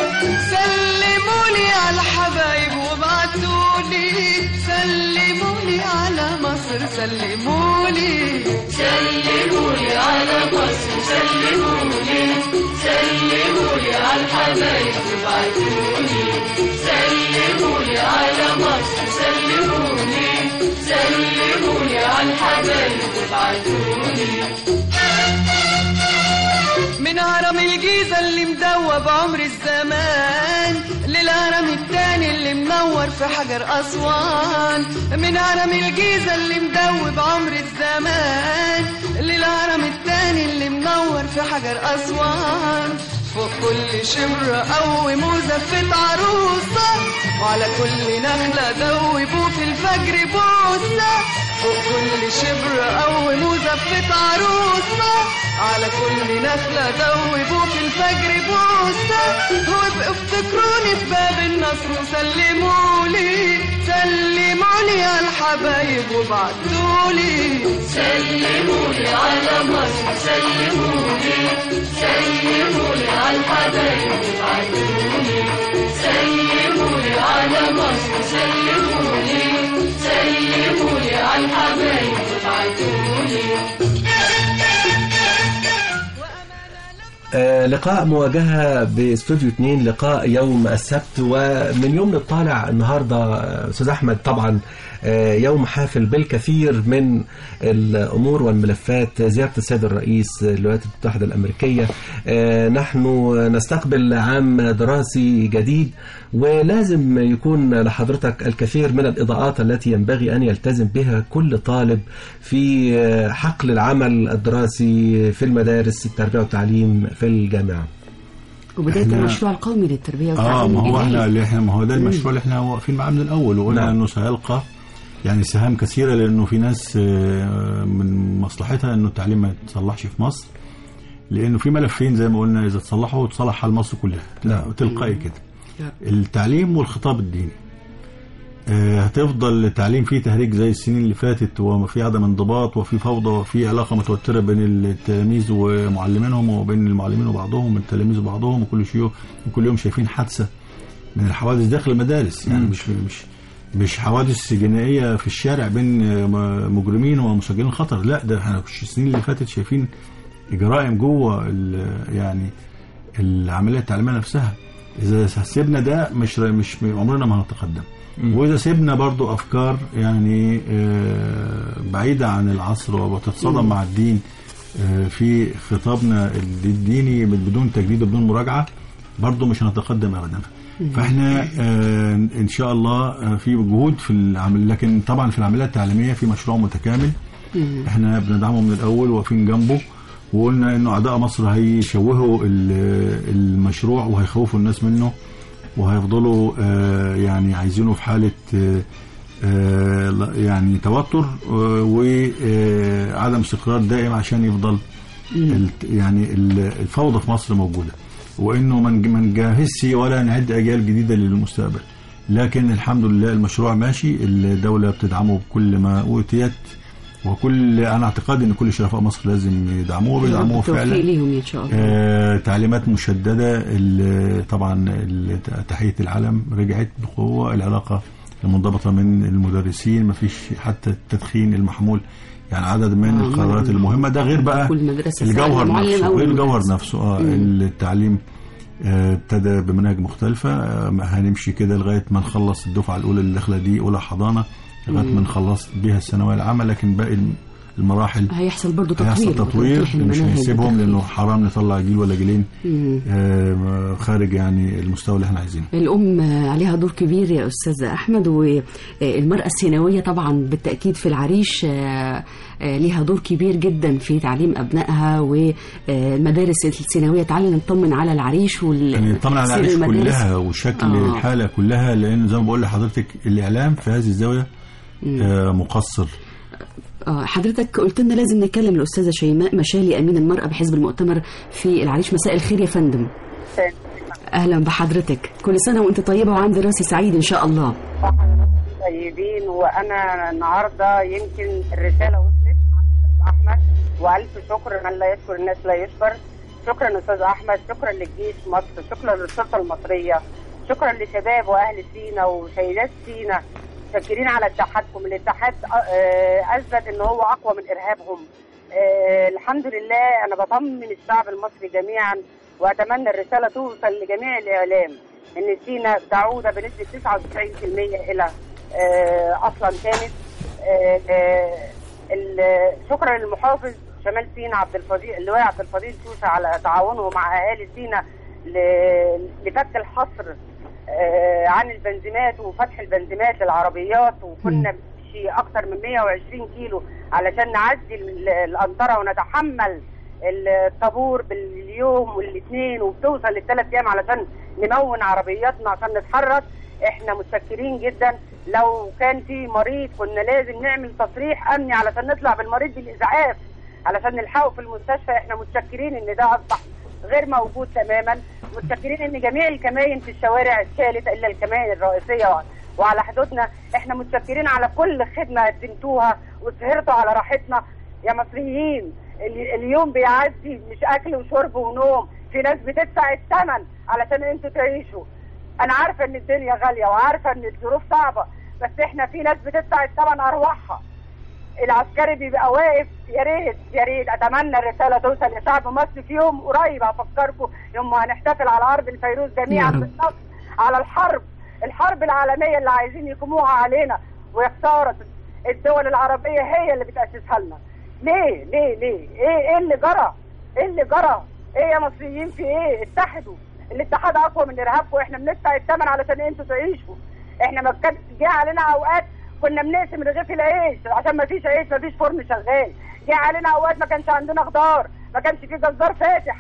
سلموا لي على الحبايب وابعتوا لي سلموا لي على مصر سلموا لي سلموا لي على مصر سلموا لي سلموا لي على الحبايب وابعتوا لي سلموا لي على مصر سلموا لي سلموا لي على الحبايب وابعتوا لي من هرم الجيزة اللي مدوب عمر الزمان للهرم التاني اللي منور في حجر أسوان من هرم الجيزة اللي مدوب عمر الزمان للهرم التاني اللي منور في حجر أسوان فوق كل شمر قوم وزفت عروسة وعلى كل نخلة دوبوا في الفجر بوسة فوق كل شبر قوم وزفت عروسة على كل نخلة دوبوا في الفجر بوسة وابقوا افتكروني في باب النصر وسلموا لي سلموا لي على الحبايب وبعتوا لي سلموا لي على مصر سلموا لي سلموا لي على الحبايب وبعتوا لي سلموا لي على مصر سلموا لي سلموا لي على الحبايب وبعتوا لي آه، لقاء مواجهة باستوديو 2 لقاء يوم السبت ومن يوم الطالع النهاردة آه، أستاذ أحمد طبعا آه، يوم حافل بالكثير من الأمور والملفات زيارة السيد الرئيس الولايات المتحدة الأمريكية آه، نحن نستقبل عام دراسي جديد ولازم يكون لحضرتك الكثير من الإضاءات التي ينبغي أن يلتزم بها كل طالب في آه، حقل العمل الدراسي في المدارس التربية والتعليم في في الجامعة وبدايه إحنا- المشروع القومي للتربيه اه والتعليم ما هو الجديد. احنا اللي احنا ما هو ده المشروع اللي احنا واقفين معاه من الاول وقلنا نعم. انه سيلقى يعني سهام كثيره لانه في ناس آه، من مصلحتها انه التعليم ما يتصلحش في مصر لانه في ملفين زي ما قلنا اذا تصلحوا تصلح حال مصر كلها نعم. تلقائي كده التعليم والخطاب الديني آه، هتفضل التعليم فيه تهريج زي السنين اللي فاتت وفي عدم انضباط وفي فوضى وفي علاقه متوتره بين التلاميذ ومعلمينهم وبين المعلمين وبعضهم وبين التلاميذ وبعضهم وكل شيء وكل يوم شايفين حادثه من الحوادث داخل المدارس يعني مش مش مش حوادث جنائيه في الشارع بين آه، مجرمين ومسجلين خطر لا ده احنا في السنين اللي فاتت شايفين جرائم جوه ال- يعني العمليه التعليميه نفسها اذا سيبنا ده مش مش عمرنا ما هنتقدم واذا سيبنا برضو افكار يعني آه، بعيده عن العصر وتتصادم مع الدين آه، في خطابنا الديني بدون تجديد وبدون مراجعه برضو مش هنتقدم ابدا فاحنا آه، ان شاء الله آه، في جهود في العمل لكن طبعا في العمليه التعليميه في مشروع متكامل احنا بندعمه من الاول واقفين جنبه وقلنا انه اعداء مصر هيشوهوا ال- المشروع وهيخوفوا الناس منه وهيفضلوا آه، يعني عايزينه في حاله آه، آه، لا- يعني توتر وعدم استقرار دائم عشان يفضل الت- يعني ال- الفوضى في مصر موجوده وانه ما نج- ما نجهزش ولا نعد اجيال جديده للمستقبل لكن الحمد لله المشروع ماشي الدوله بتدعمه بكل ما اوتيت وكل انا اعتقادي ان كل شرفاء مصر لازم يدعموه وبيدعموه بالتوفيق فعلا ليهم ان شاء الله آه، تعليمات مشددة ال- طبعا ال- تحية العلم رجعت بقوة العلاقة المنضبطة من المدرسين مفيش حتى التدخين المحمول يعني عدد من آه، القرارات نعم. المهمة ده غير بقى كل مدرسة الجوهر المعلم نفسه أو غير الجوهر المدرس. نفسه اه التعليم آه، ابتدى بمناهج مختلفة آه، هنمشي كده لغاية ما نخلص الدفعة الأولى اللي داخلة دي أولى حضانة لغاية ما نخلص بيها الثانوية العامة لكن باقي المراحل هيحصل برضو تطوير هيحصل تطوير وتوضيح مش المناهج هنسيبهم والتدريب. لانه حرام نطلع جيل ولا جيلين مم. آه، خارج يعني المستوى اللي احنا عايزينه الأم عليها دور كبير يا أستاذ أحمد والمرأة الثانوية طبعا بالتأكيد في العريش آه، آه، ليها دور كبير جدا في تعليم أبنائها والمدارس الثانوية تعالى نطمن على العريش وال يعني طبعا على سير العريش المدارس. كلها وشكل آه. الحاله كلها لان زي ما بقول لحضرتك الاعلام في هذه الزاويه آه، مقصر آه، حضرتك قلت لنا لازم نكلم الأستاذة شيماء مشالي أمين المرأة بحزب المؤتمر في العريش مساء الخير يا فندم أهلا بحضرتك كل سنة وأنت طيبة وعند راسي سعيد إن شاء الله طيبين وانا النهارده يمكن الرساله وصلت مع أستاذ احمد والف شكر من لا يشكر الناس لا يشكر شكرا استاذ احمد شكرا للجيش مصر شكرا للشرطه المصريه شكرا لشباب واهل سينا وسيدات سينا شاكرين على اتحادكم الاتحاد آه، اثبت ان هو اقوى من ارهابهم آه، الحمد لله انا بطمن الشعب المصري جميعا واتمنى الرساله توصل لجميع الاعلام ان سينا تعود بنسبه 99% الى آه، اصلا كانت آه، آه، ال- شكرا للمحافظ شمال سينا عبد الفضيل اللواء عبد الفضيل شوشه على تعاونه مع اهالي سينا ل- لفك الحصر آه، عن البنزيمات وفتح البنزيمات للعربيات وكنا بنمشي اكثر من 120 كيلو علشان نعدي ال- القنطره ونتحمل الطابور باليوم والاثنين وبتوصل للثلاث ايام علشان نمون عربياتنا عشان نتحرك احنا متشكرين جدا لو كان في مريض كنا لازم نعمل تصريح امني علشان نطلع بالمريض بالاسعاف علشان نلحقه في المستشفى احنا متشكرين ان ده اصبح غير موجود تماما متشكرين ان جميع الكمائن في الشوارع اتشالت الا الكمائن الرئيسيه وعلى حدودنا احنا متشكرين على كل خدمه قدمتوها وسهرتوا على راحتنا يا مصريين ال- اليوم بيعدي مش اكل وشرب ونوم في ناس بتدفع الثمن علشان انتوا تعيشوا انا عارفه ان الدنيا غاليه وعارفه ان الظروف صعبه بس احنا في ناس بتدفع الثمن ارواحها العسكري بيبقى واقف يا ريت يا ريت اتمنى الرساله توصل لشعب مصر في يوم قريب هفكركم يوم ما هنحتفل على ارض الفيروز جميعا يا رب. بالنصر على الحرب الحرب العالميه اللي عايزين يقوموها علينا ويختارت الدول العربيه هي اللي بتاسسها لنا ليه ليه ليه ايه ايه اللي جرى ايه اللي جرى ايه يا مصريين في ايه اتحدوا الاتحاد اقوى من ارهابكم احنا بندفع الثمن علشان انتوا تعيشوا احنا ما كان جه علينا اوقات كنا بنقسم رغيف العيش عشان ما فيش عيش ما فيش فرن شغال جه علينا اوقات ما كانش عندنا خضار ما كانش في جزار فاتح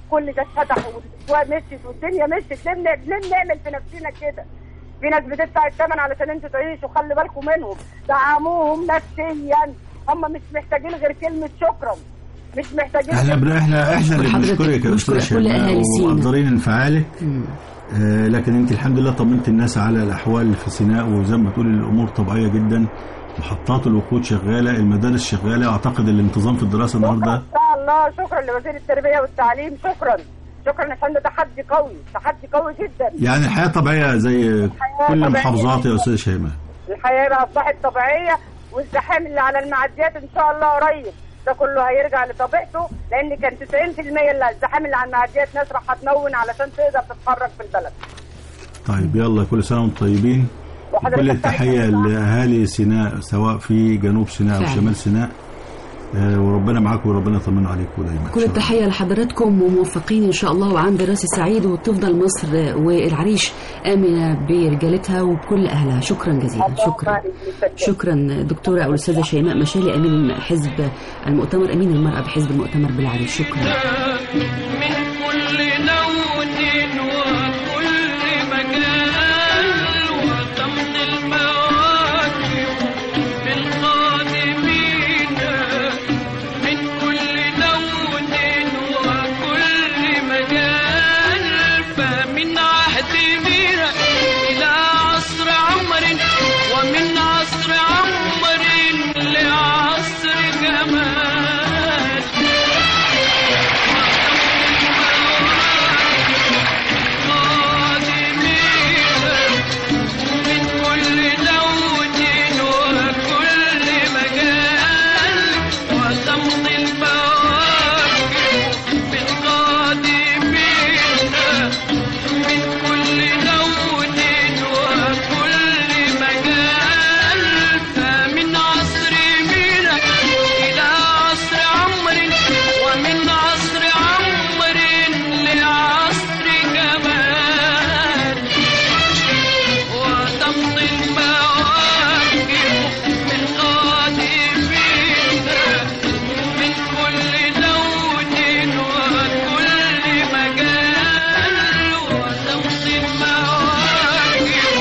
كل ده اتفتح والاسواق مشيت والدنيا مشيت ليه بن- ليه بنعمل في نفسنا كده في ناس بتدفع الثمن علشان انتوا تعيشوا خلي بالكم منهم دعموهم نفسيا هم مش محتاجين غير كلمه شكرا مش محتاجين احنا غير- بن... احنا احنا اللي حضرتك، بنشكرك يا بنشكر استاذ كل شيماء أهالي سينا. ومقدرين انفعالك آه لكن انت الحمد لله طمنت الناس على الاحوال في سيناء وزي ما تقول الامور طبيعيه جدا محطات الوقود شغاله المدارس شغاله اعتقد الانتظام في الدراسه النهارده ان شاء الله شكرا لوزير التربيه والتعليم شكرا شكرا عشان ده تحدي قوي تحدي قوي جدا يعني الحياه طبيعيه زي كل طبيعية المحافظات يا جداً. استاذ شيماء الحياه بقى اصبحت طبيعيه والزحام اللي على المعديات ان شاء الله قريب ده كله هيرجع لطبيعته لان كان 90% اللي الزحام اللي على المعديات ناس راح تمون علشان تقدر تتحرك في البلد طيب يلا كل سنه وانتم طيبين وحضرتك كل التحيه طيب. لاهالي سيناء سواء في جنوب سيناء او فعلا. شمال سيناء آه وربنا معاكم وربنا يطمنا عليكم دايما إن كل شاء الله. التحية لحضراتكم وموفقين إن شاء الله وعام دراسي سعيد وتفضل مصر والعريش آمنة برجالتها وبكل أهلها شكرا جزيلا شكرا شكرا دكتورة أو الأستاذة شيماء مشالي أمين حزب المؤتمر أمين المرأة بحزب المؤتمر بالعريش شكرا من كل لون وكل مجال وتمضي المواكب بالقادمين من كل لون وكل مجال فمن عهد ميرا إلى عصر عمر ومن عصر عمر لعصر جمال من كل لون وكل مجال وتمضي المواكب بالقادمين من كل لون وكل مجال فمن عصر ميرا إلى عصر عمر ومن عصر عمر لعصر جمال وتمضي المواكب بالقادمين من كل لون وكل مجال وتمضي المواكب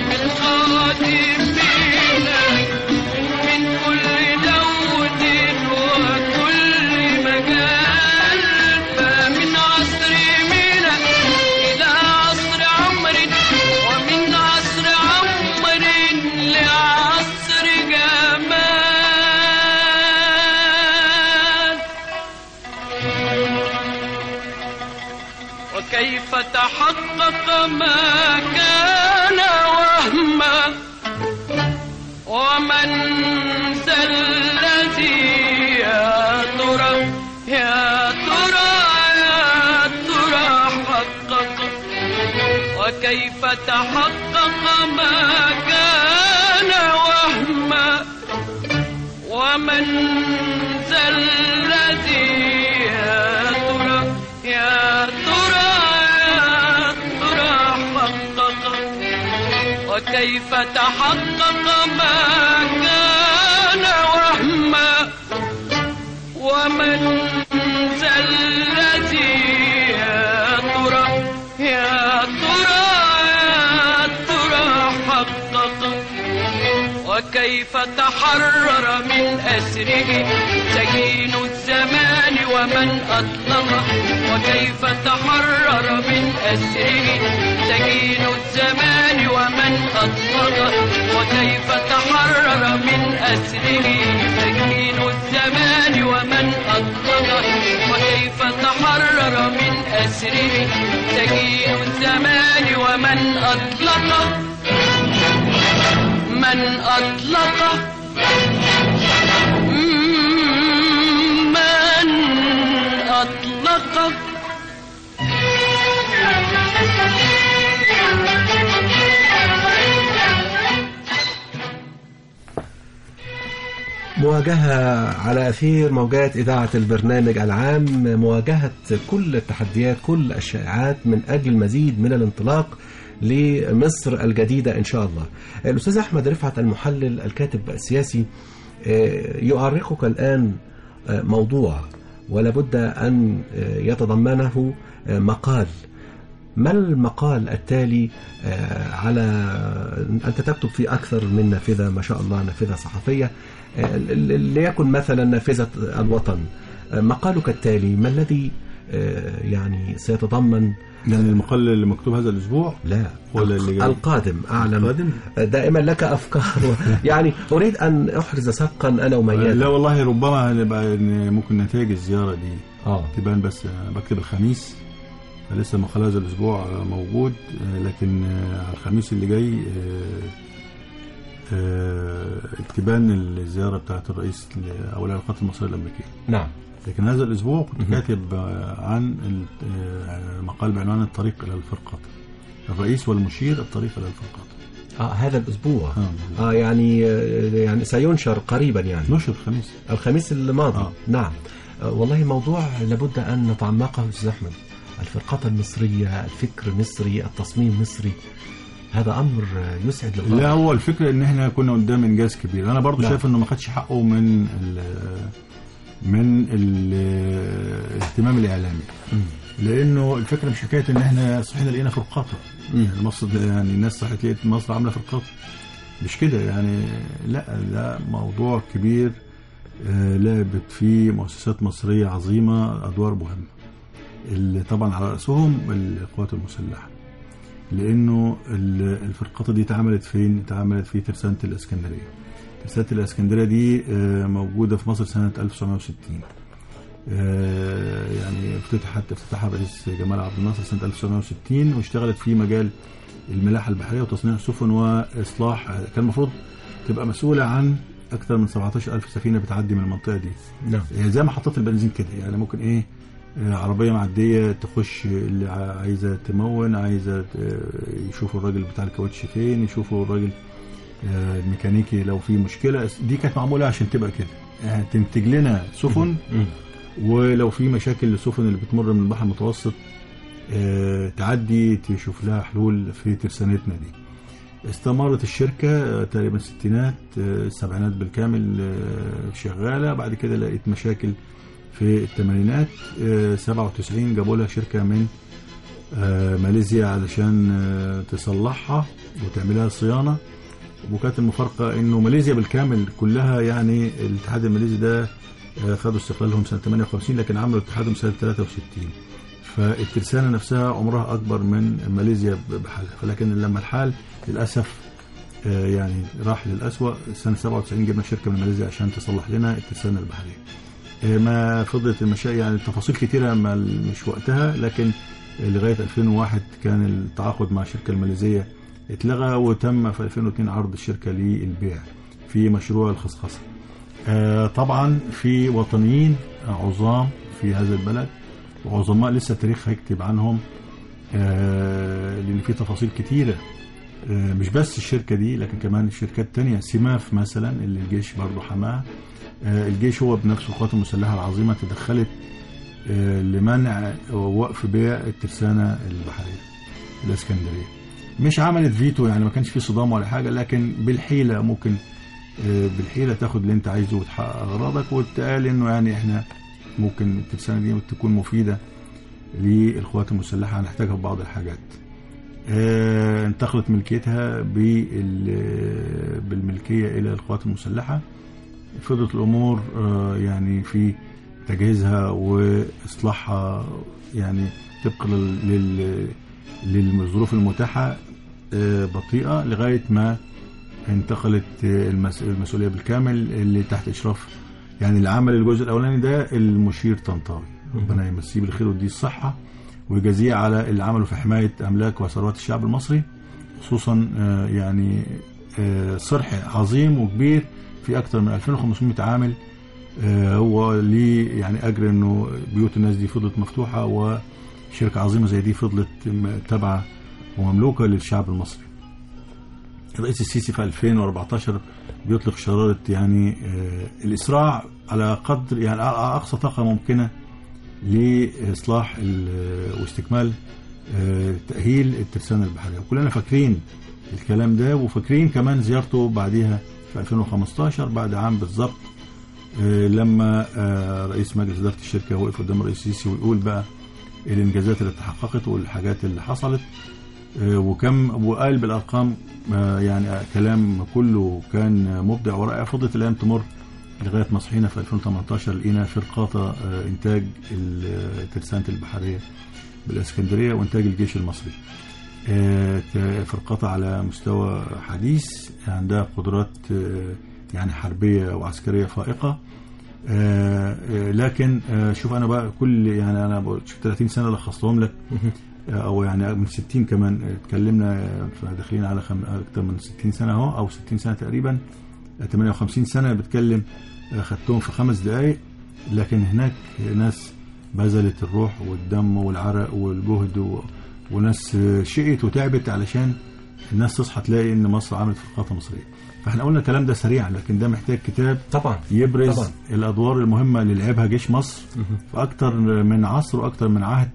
بالقادمين من كل لون وكل مجال فمن عصر مينا إلى عصر عمر ومن عصر عمر لعصر جمال وكيف تحقق ما كان وهما ومن ذا الذي يا ترى يا ترى يا ترى حقق وكيف تحقق ما كان وهما ومن ذا الذي يا ترى يا ترى يا ترى حقق وكيف تحقق ما كان وهما ومن ذا الذي يا ترى يا ترى يا ترى حقق وكيف تحرر من أسره سجين الزمان ومن أطلقه وكيف تحرر من أسره سجين الزمان ومن أطلقه وكيف تحرر من أسره سجين الزمان ومن أطلقه وكيف تحرر من أسره سجين الزمان ومن أطلقه من أطلق من أطلق مواجهة على أثير موجات إذاعة البرنامج العام مواجهة كل التحديات كل الشائعات من أجل المزيد من الانطلاق لمصر الجديدة إن شاء الله الأستاذ أحمد رفعت المحلل الكاتب السياسي آه، يؤرخك الآن آه، موضوع ولا بد أن آه، يتضمنه آه، مقال ما المقال التالي آه، على أنت تكتب في أكثر من نافذة ما شاء الله نافذة صحفية آه، ل- ل- ليكن مثلا نافذة الوطن آه، مقالك التالي ما الذي آه، يعني سيتضمن يعني المقال اللي مكتوب هذا الاسبوع لا ولا اللي جاي؟ القادم أعلم القادم؟ دائما لك أفكار يعني أريد أن أحرز سبقا أنا لا وميادة والله ربما هنبقى إن ممكن نتائج الزياره دي آه. تبان بس أنا بكتب الخميس فلسه مقال هذا الاسبوع موجود آه، لكن آه، على الخميس اللي جاي آه، آه، تبان الزياره بتاعت الرئيس ل- او العلاقات المصريه الامريكيه نعم لكن هذا الاسبوع كنت كاتب آه، عن ال- آه، مقال بعنوان الطريق الى الفرقه الرئيس والمشير الطريق الى الفرقه آه هذا الأسبوع آه. آه يعني آه، يعني سينشر قريبا يعني نشر الخميس الخميس الماضي آه. نعم آه، والله موضوع لابد أن نتعمقه أستاذ أحمد الفرقة المصرية الفكر مصري التصميم مصري هذا أمر آه، يسعد لا للغاية هو الفكره ان احنا كنا قدام انجاز كبير انا برضو نعم. شايف انه ما خدش حقه من ال من ال- الاهتمام الاعلامي لانه الفكره مش حكايه ان احنا صحينا لقينا فرقاطه يعني مصر يعني الناس صحت لقيت مصر عامله فرقاطه مش كده يعني لا ده موضوع كبير آه، لعبت فيه مؤسسات مصريه عظيمه ادوار مهمه اللي طبعا على راسهم القوات المسلحه لانه ال- الفرقاطه دي اتعملت فين؟ اتعملت في ترسانه الاسكندريه. ترسانه الاسكندريه دي آه، موجوده في مصر سنه 1960. آه، يعني افتتحت افتتحها الرئيس جمال عبد الناصر سنه 1960 واشتغلت في مجال الملاحه البحريه وتصنيع السفن واصلاح كان المفروض تبقى مسؤوله عن اكثر من 17000 سفينه بتعدي من المنطقه دي. نعم يعني زي محطات البنزين كده يعني ممكن ايه آه، عربيه معديه تخش اللي ع- عايزه تمون عايزه آه، يشوفوا الراجل بتاع الكاوتش فين يشوفوا الراجل آه، الميكانيكي لو في مشكله دي كانت معموله عشان تبقى كده آه، تنتج لنا سفن مم. ولو في مشاكل للسفن اللي بتمر من البحر المتوسط آه، تعدي تشوف لها حلول في ترسانتنا دي استمرت الشركة آه، تقريبا الستينات آه، السبعينات بالكامل آه، شغالة بعد كده لقيت مشاكل في الثمانينات آه، 97 جابوا لها شركة من آه، ماليزيا علشان آه، تصلحها وتعملها صيانة وكانت المفارقة انه ماليزيا بالكامل كلها يعني الاتحاد الماليزي ده آه، خدوا استقلالهم سنة 58 لكن عملوا اتحادهم سنة 63 فالترسانة نفسها عمرها أكبر من ماليزيا بحالها فلكن لما الحال للأسف آه، يعني راح للأسوأ سنة 97 جبنا شركة من ماليزيا عشان تصلح لنا الترسانة البحرية آه، ما فضلت المشاكل يعني تفاصيل كتيرة ما مش وقتها لكن لغاية 2001 كان التعاقد مع الشركة الماليزية اتلغى وتم في 2002 عرض الشركة للبيع في مشروع الخصخصة آه، طبعا في وطنيين عظام في هذا البلد وعظماء لسه التاريخ هيكتب عنهم آه، لان في تفاصيل كتيره آه، مش بس الشركه دي لكن كمان الشركات التانية سماف مثلا اللي الجيش برضه حماها آه، الجيش هو بنفسه القوات المسلحه العظيمه تدخلت آه، لمنع ووقف بيع الترسانه البحريه الاسكندريه مش عملت فيتو يعني ما كانش في صدام ولا حاجه لكن بالحيله ممكن آه، بالحيله تاخد اللي انت عايزه وتحقق اغراضك وتقال انه يعني احنا ممكن الترسانه دي تكون مفيده للقوات المسلحه هنحتاجها في بعض الحاجات. آه، انتقلت ملكيتها بال- بالملكيه الى القوات المسلحه. فضلت الامور آه، يعني في تجهيزها واصلاحها يعني طبقا لل- لل- للظروف المتاحه آه، بطيئه لغايه ما انتقلت آه، المس- المسؤوليه بالكامل اللي تحت اشراف يعني اللي عمل الجزء الاولاني ده المشير طنطاوي ربنا يمسيه بالخير ويديه الصحه ويجازيه على اللي عمله في حمايه املاك وثروات الشعب المصري خصوصا آه، يعني آه، صرح عظيم وكبير في اكثر من 2500 عامل آه، هو ليه يعني اجر انه بيوت الناس دي فضلت مفتوحه وشركه عظيمه زي دي فضلت م- تابعه ومملوكه للشعب المصري. الرئيس السيسي في 2014 بيطلق شرارة يعني آه، الإسراع على قدر يعني على أقصى طاقة ممكنة لإصلاح ال- واستكمال آه، تأهيل الترسانة البحرية وكلنا فاكرين الكلام ده وفاكرين كمان زيارته بعديها في 2015 بعد عام بالظبط آه، لما آه، رئيس مجلس اداره الشركه وقف قدام الرئيس السيسي ويقول بقى الانجازات اللي تحققت والحاجات اللي حصلت آه، وكم وقال بالارقام آه، يعني كلام كله كان مبدع ورائع فضلت الايام تمر لغايه ما صحينا في 2018 لقينا فرقاطه آه، انتاج الترسانه البحريه بالاسكندريه وانتاج الجيش المصري آه، ت- فرقاطه على مستوى حديث عندها قدرات آه، يعني حربيه وعسكريه فائقه آه، آه، لكن آه، شوف انا بقى كل يعني انا بقول- شوف 30 سنه لخصتهم لك آه، او يعني من 60 كمان آه، اتكلمنا آه، فداخلين على خم... اكتر من 60 سنه اهو او 60 سنه تقريبا آه، 58 سنه بتكلم آه، خدتهم في خمس دقائق لكن هناك ناس بذلت الروح والدم والعرق والجهد و... وناس آه، شقت وتعبت علشان الناس تصحى تلاقي ان مصر عملت فرقاطه مصريه فاحنا قلنا الكلام ده سريع لكن ده محتاج كتاب طبعا يبرز طبعا. الادوار المهمه اللي لعبها جيش مصر في اكتر من عصر واكتر من عهد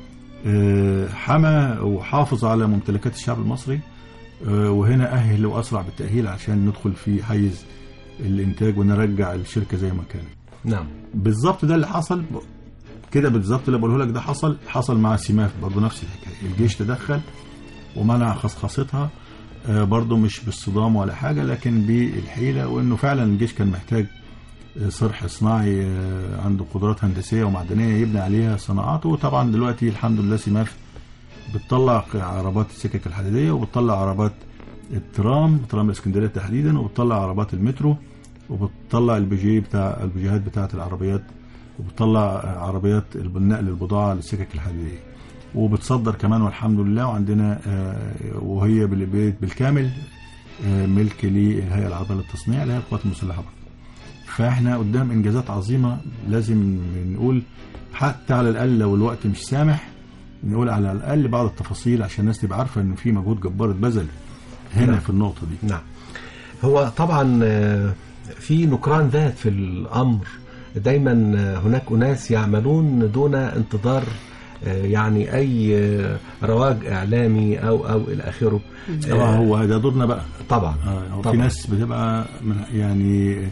آه، حمى وحافظ على ممتلكات الشعب المصري آه، وهنا اهل واسرع بالتاهيل عشان ندخل في حيز الانتاج ونرجع الشركه زي ما كانت نعم بالظبط ده اللي حصل كده بالظبط اللي بقوله لك ده حصل حصل مع سيماف برضه نفس الحكايه الجيش تدخل ومنع خصخصتها آه، برضه مش بالصدام ولا حاجه لكن بالحيله وانه فعلا الجيش كان محتاج آه، صرح صناعي آه، عنده قدرات هندسيه ومعدنيه يبني عليها صناعاته وطبعا دلوقتي الحمد لله سيماف بتطلع عربات السكك الحديديه وبتطلع عربات الترام ترام الاسكندريه تحديدا وبتطلع عربات المترو وبتطلع البيجي بتاع البيجيهات بتاعه العربيات وبتطلع عربيات نقل البضاعه للسكك الحديديه وبتصدر كمان والحمد لله وعندنا آه، وهي بال- بالكامل آه، ملك للهيئه العربيه للتصنيع اللي هي القوات المسلحه برضه. فاحنا قدام انجازات عظيمه لازم نقول حتى على الاقل لو الوقت مش سامح نقول على الاقل بعض التفاصيل عشان الناس تبقى عارفه ان في مجهود جبار اتبذل هنا نعم. في النقطه دي نعم هو طبعا آه، في نكران ذات في الامر دايما آه، هناك اناس يعملون دون انتظار آه، يعني اي آه، رواج اعلامي او او الى اخره اه هو ده دورنا بقى طبعا آه هو في طبعا. ناس بتبقى من يعني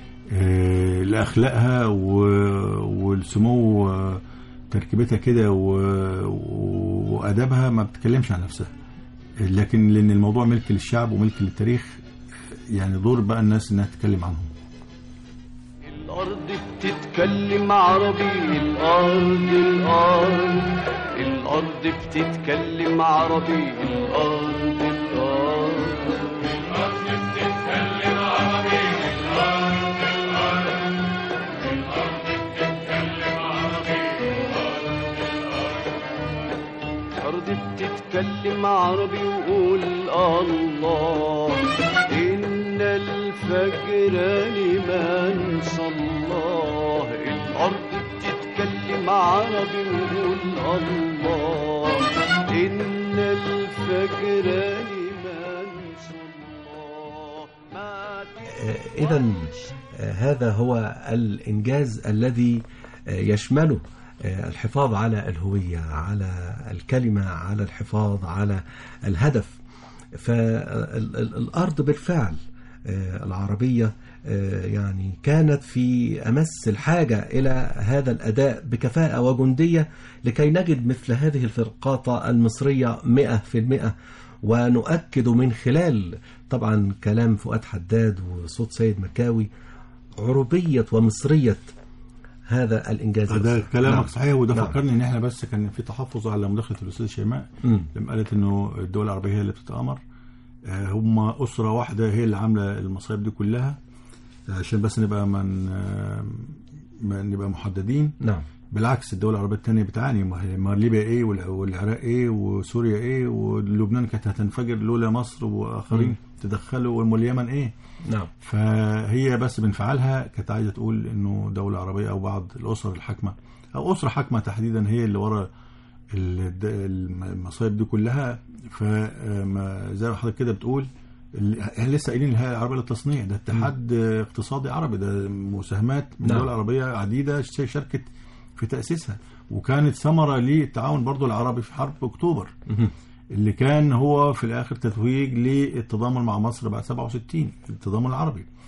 آه لاخلاقها و- والسمو آه، تركيبتها كده و- و- وادابها ما بتتكلمش عن نفسها لكن لان الموضوع ملك للشعب وملك للتاريخ يعني دور بقى الناس انها تتكلم عنهم الأرض بتتكلم عربي الأرض الأرض الأرض بتتكلم عربي الأرض الأرض الأرض بتتكلم عربي الأرض الأرض الأرض بتتكلم عربي الأرض بتتكلم عربي وقول الله إن الفجر لمن صلاه الأرض بتتكلم عربي وقول الله إن الفجر لمن صلاه ما اذا هذا هو الانجاز الذي آه، يشمله آه، الحفاظ على الهويه على الكلمه على الحفاظ على الهدف فالارض بالفعل آه، العربيه آه، يعني كانت في امس الحاجه الى هذا الاداء بكفاءه وجنديه لكي نجد مثل هذه الفرقاطه المصريه 100% ونؤكد من خلال طبعا كلام فؤاد حداد وصوت سيد مكاوي عربية ومصرية هذا الإنجاز ده المصري. كلامك نعم. صحيح وده نعم. فكرني ان احنا بس كان في تحفظ على مداخله الاستاذ شيماء مم. لما قالت انه الدول العربيه هي اللي بتتامر آه، هم اسره واحده هي اللي عامله المصايب دي كلها عشان بس نبقى من آه، ما نبقى محددين نعم بالعكس الدول العربيه الثانيه بتعاني ما هي ما ليبيا ايه والع- والعراق ايه وسوريا ايه ولبنان كانت هتنفجر لولا مصر واخرين تدخلوا واليمن ايه نعم فهي بس بانفعالها كانت عايزه تقول انه دوله عربيه او بعض الاسر الحاكمه او اسره حاكمه تحديدا هي اللي ورا ال- د- المصايب دي كلها فما زي ما حضرتك كده بتقول ال- احنا لسه قايلين الهيئه العربيه للتصنيع ده اتحاد اقتصادي عربي ده مساهمات من نعم. دول عربيه عديده ش- شاركت في تاسيسها وكانت ثمره للتعاون برضو العربي في حرب اكتوبر اللي كان هو في الاخر تتويج للتضامن مع مصر بعد 67 التضامن العربي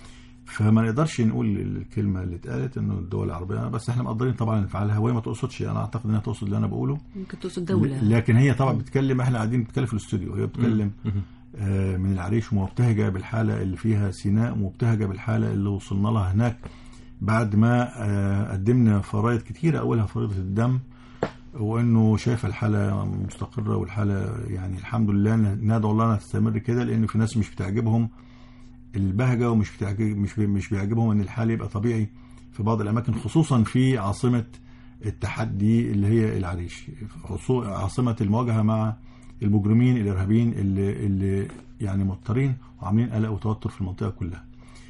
فما نقدرش نقول الكلمه اللي اتقالت انه الدول العربيه بس احنا مقدرين طبعا انفعالها وهي ما تقصدش انا اعتقد انها تقصد اللي انا بقوله ممكن تقصد دولة لكن هي طبعا بتتكلم احنا قاعدين بنتكلم في الاستوديو هي بتتكلم آه، من العريش ومبتهجه بالحاله اللي فيها سيناء ومبتهجه بالحاله اللي وصلنا لها هناك بعد ما آه، قدمنا فرائض كتيره اولها فريضه الدم وانه شايف الحاله مستقره والحاله يعني الحمد لله ندعو الله انها تستمر كده لان في ناس مش بتعجبهم البهجه ومش بتعجب مش بي- مش بيعجبهم ان الحال يبقى طبيعي في بعض الاماكن خصوصا في عاصمه التحدي اللي هي العريش خصو- عاصمه المواجهه مع المجرمين الارهابيين اللي اللي يعني مضطرين وعاملين قلق وتوتر في المنطقه كلها.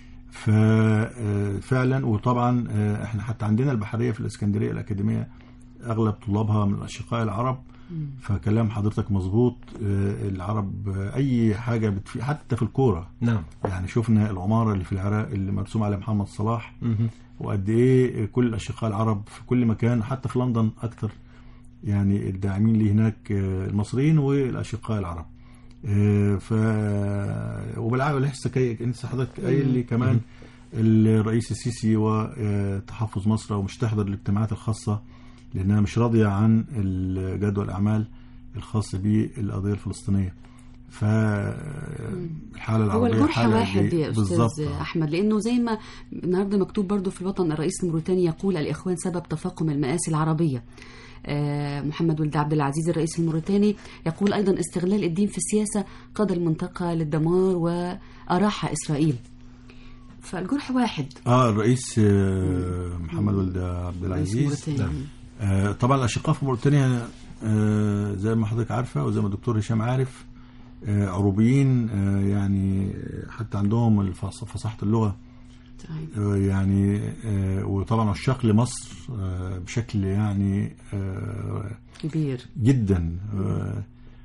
ففعلا وطبعا آه، احنا حتى عندنا البحريه في الاسكندريه الاكاديميه اغلب طلابها من الاشقاء العرب فكلام حضرتك مظبوط آه، العرب آه، اي حاجه بتفي حتى في الكوره نعم يعني شفنا العماره اللي في العراق اللي مرسوم على محمد صلاح وقد ايه كل الاشقاء العرب في كل مكان حتى في لندن اكتر يعني الداعمين ليه هناك آه، المصريين والاشقاء العرب آه، ف وبالعكس لسه كي انت حضرتك قايل لي كمان الرئيس السيسي وتحفظ مصر ومش تحضر الاجتماعات الخاصه لانها مش راضيه عن جدول الاعمال الخاص بالقضيه الفلسطينيه فالحاله هو العربيه الجرح حالة واحد دي- يا بالظبط. استاذ احمد لانه زي ما النهارده مكتوب برضو في الوطن الرئيس الموريتاني يقول الاخوان سبب تفاقم المآسي العربيه آه، محمد ولد عبد العزيز الرئيس الموريتاني يقول ايضا استغلال الدين في السياسه قاد المنطقه للدمار واراح اسرائيل فالجرح واحد اه الرئيس آه، محمد ولد عبد رئيس العزيز موريتانيا آه، طبعا الاشقاء في موريتانيا آه، زي ما حضرتك عارفه وزي ما الدكتور هشام عارف آه، عروبيين آه، يعني حتى عندهم الفص- فصاحه اللغه طيب. آه، يعني آه، وطبعا عشاق لمصر آه، بشكل يعني آه، كبير جدا آه،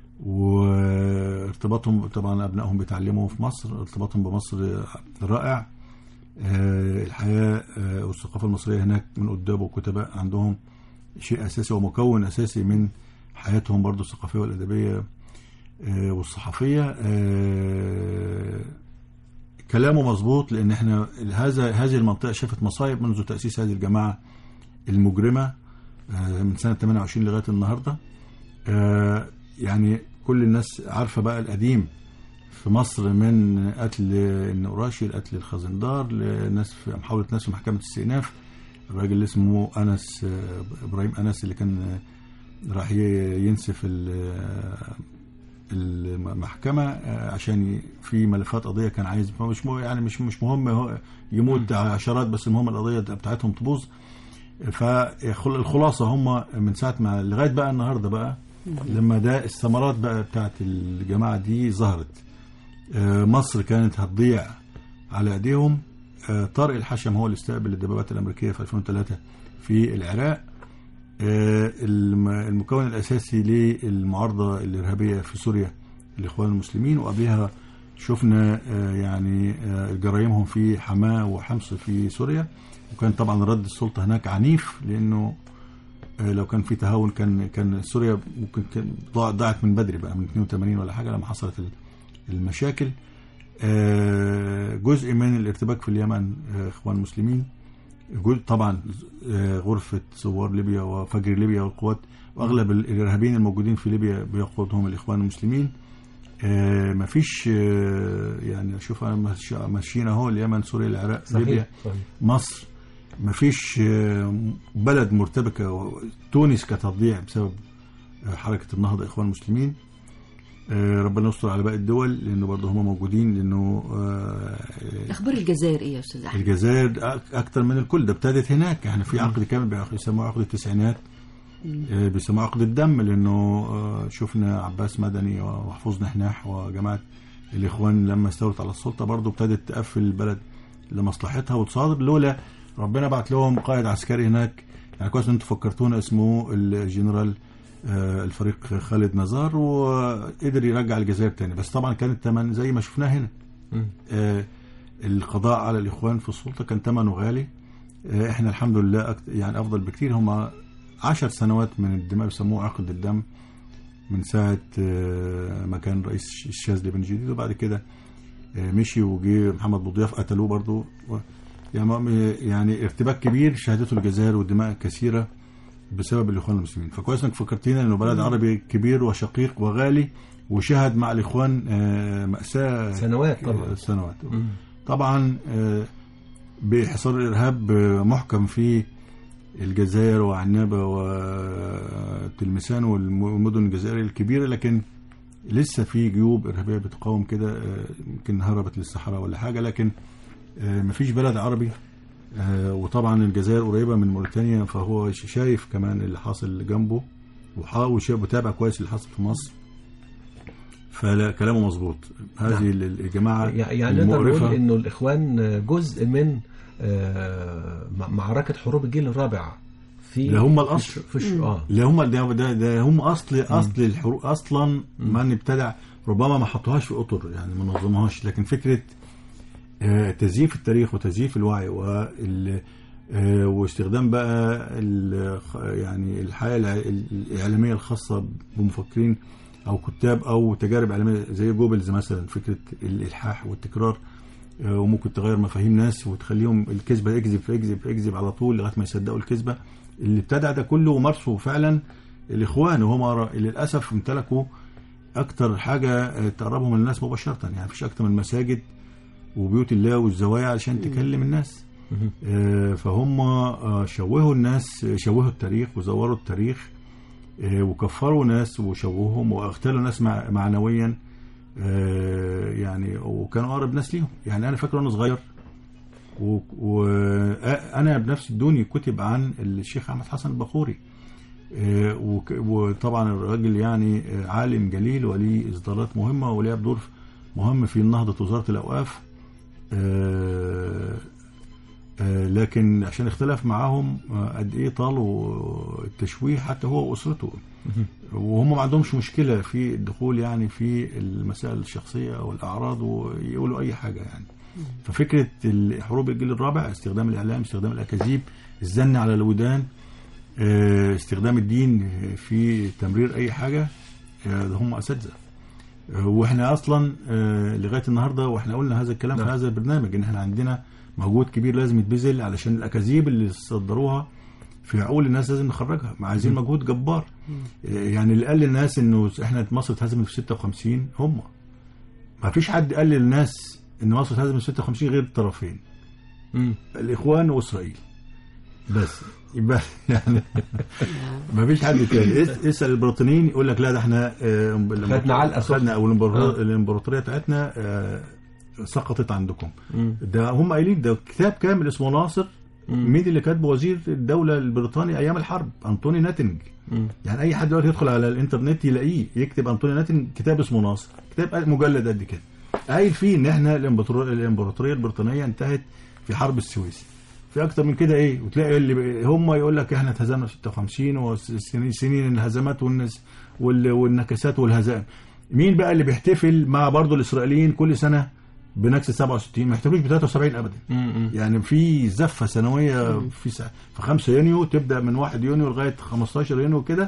وارتباطهم طبعا ابنائهم بيتعلموا في مصر ارتباطهم بمصر رائع آه، الحياه آه، والثقافه المصريه هناك من اداب وكتباء عندهم شيء اساسي ومكون اساسي من حياتهم برضو الثقافيه والادبيه آه، والصحفيه آه، كلامه مظبوط لان احنا هذا هذه المنطقه شافت مصايب منذ تاسيس هذه الجماعه المجرمه آه، من سنه 28 لغايه النهارده آه، يعني كل الناس عارفه بقى القديم في مصر من قتل النقراشي لقتل الخزندار لناس في محاوله ناس في محكمه الاستئناف الراجل اللي اسمه انس آه، ابراهيم انس اللي كان آه، راح ي- ينسف ال- المحكمه آه، عشان ي- في ملفات قضيه كان عايز مش مو- يعني مش مش مهم هو يموت عشرات بس المهم القضيه بتاعتهم تبوظ فالخلاصه هم من ساعه ما لغايه بقى النهارده بقى لما ده الثمرات بقى بتاعت الجماعه دي ظهرت آه، مصر كانت هتضيع على ايديهم آه، طارق الحشم هو اللي استقبل الدبابات الامريكيه في 2003 في العراق آه، الم- المكون الاساسي للمعارضه الارهابيه في سوريا الاخوان المسلمين وقبلها شفنا آه، يعني آه، جرائمهم في حماه وحمص في سوريا وكان طبعا رد السلطه هناك عنيف لانه آه، لو كان في تهاون كان كان سوريا ممكن كان ضاع- ضاعت من بدري بقى من 82 ولا حاجه لما حصلت ال- المشاكل آه، جزء من الارتباك في اليمن آه، اخوان مسلمين جزء طبعا آه، غرفه ثوار ليبيا وفجر ليبيا والقوات واغلب ال- الارهابيين الموجودين في ليبيا بيقودهم الاخوان المسلمين آه، مفيش آه، يعني شوف انا ماشي- ماشيين اهو اليمن سوريا العراق ليبيا صحيح صحيح مصر مفيش آه، بلد مرتبكة تونس كانت هتضيع بسبب آه، حركة النهضة إخوان المسلمين آه، ربنا يستر على باقي الدول لأنه برضه هم موجودين لأنه آه، اخبار الجزائر ايه يا استاذ احمد الجزائر أك- أكتر من الكل ده ابتدت هناك احنا في عقد كامل بيعق- بيسموه عقد التسعينات آه، بيسموه عقد الدم لأنه آه، شفنا عباس مدني ومحفوظ نحناح وجماعة الإخوان لما استولت على السلطة برضه ابتدت تقفل البلد لمصلحتها وتصادر لولا ربنا بعت لهم قائد عسكري هناك يعني كويس ان انتوا فكرتونا اسمه الجنرال آه، الفريق خالد نزار وقدر يرجع الجزائر تاني بس طبعا كان الثمن زي ما شفناه هنا مم. آه، القضاء على الاخوان في السلطه كان ثمنه غالي آه، احنا الحمد لله أكت- يعني افضل بكتير هم عشر سنوات من الدماء بيسموه عقد الدم من ساعه آه، ما كان رئيس الشاذلي بن جديد وبعد كده آه، مشي وجي محمد بوضياف قتلوه برضو و- يعني ما- يعني ارتباك كبير شهدته الجزائر والدماء كثيره بسبب الاخوان المسلمين فكويس انك فكرتينا انه بلد عربي كبير وشقيق وغالي وشهد مع الاخوان آه، ماساه سنوات طبعا سنوات طبعا آه، بحصار الارهاب آه، محكم في الجزائر وعنابه وتلمسان والمدن الجزائريه الكبيره لكن لسه في جيوب ارهابيه بتقاوم كده آه، يمكن هربت للصحراء ولا حاجه لكن آه، مفيش بلد عربي آه، وطبعا الجزائر قريبه من موريتانيا فهو ش- شايف كمان اللي حاصل جنبه وحاول شايف متابع كويس اللي حاصل في مصر فلا كلامه مظبوط هذه نعم. ال- الجماعه يعني نقدر نقول المقرفه انه الاخوان جزء من آه، م- معركه حروب الجيل الرابع في ده هم الأصل. في, في, في اه اللي هم ده, ده, ده هم اصل اصل الحروب اصلا من ابتدع ربما ما حطوهاش في اطر يعني ما نظموهاش لكن فكره آه، تزييف التاريخ وتزييف الوعي وال آه، واستخدام بقى ال- يعني الحياه الع- الاعلاميه الخاصه بمفكرين او كتاب او تجارب اعلاميه زي جوبلز مثلا فكره الالحاح والتكرار آه، وممكن تغير مفاهيم ناس وتخليهم الكذبه اكذب اكذب اكذب على طول لغايه ما يصدقوا الكذبه اللي ابتدع ده كله ومارسه فعلا الاخوان وهم للاسف امتلكوا اكتر حاجه آه، تقربهم من الناس مباشره يعني مفيش اكتر من المساجد وبيوت الله والزوايا عشان تكلم الناس آه، فهم آه، شوهوا الناس شوهوا التاريخ وزوروا التاريخ آه، وكفروا ناس وشوههم واغتالوا ناس مع- معنويا آه، يعني وكانوا اقرب ناس ليهم يعني انا فاكر وانا صغير وانا بنفسي ادوني كتب عن الشيخ احمد حسن البخوري آه، وك- وطبعا الراجل يعني آه، عالم جليل وليه اصدارات مهمه ولعب دور مهم في نهضه وزاره الاوقاف آه، آه، لكن عشان اختلف معاهم آه، قد ايه طالوا التشويه حتى هو واسرته وهم ما عندهمش مشكله في الدخول يعني في المسائل الشخصيه او الاعراض ويقولوا اي حاجه يعني ففكره حروب الجيل الرابع استخدام الاعلام استخدام الاكاذيب الزن على الودان آه، استخدام الدين في تمرير اي حاجه آه، ده هم اساتذه آه، واحنا اصلا آه، لغايه النهارده واحنا قلنا هذا الكلام في نعم. هذا البرنامج ان احنا عندنا مجهود كبير لازم يتبذل علشان الاكاذيب اللي صدروها في عقول الناس لازم نخرجها ما عايزين مجهود جبار آه، يعني اللي قال للناس انه احنا مصر اتهزمت في 56 هم ما فيش حد قال للناس ان مصر اتهزمت في 56 غير الطرفين مم. الاخوان واسرائيل بس يبقى يعني ما فيش حد تاني اس- اسال البريطانيين يقول لك لا ده احنا آه، خدنا علقة سخنة. خدنا او الإمبرا- آه. الامبراطوريه بتاعتنا آه، سقطت عندكم مم. ده هم قايلين ده كتاب كامل اسمه ناصر مين اللي كاتبه وزير الدوله البريطاني ايام الحرب انطوني ناتنج مم. يعني اي حد دلوقتي يدخل على الانترنت يلاقيه يكتب انطوني ناتنج كتاب اسمه ناصر كتاب مجلد قد كده قايل فيه ان احنا الإمبراطور- الامبراطوريه البريطانيه انتهت في حرب السويس في اكتر من كده ايه وتلاقي اللي هم يقول لك احنا اتهزمنا في 56 والسنين سنين الهزمات والنس وال- والنكسات والهزائم مين بقى اللي بيحتفل مع برضه الاسرائيليين كل سنه بنكسه 67 ما يحتفلوش ب 73 ابدا مم. يعني في زفه سنويه في سا... في 5 يونيو تبدا من 1 يونيو لغايه 15 يونيو كده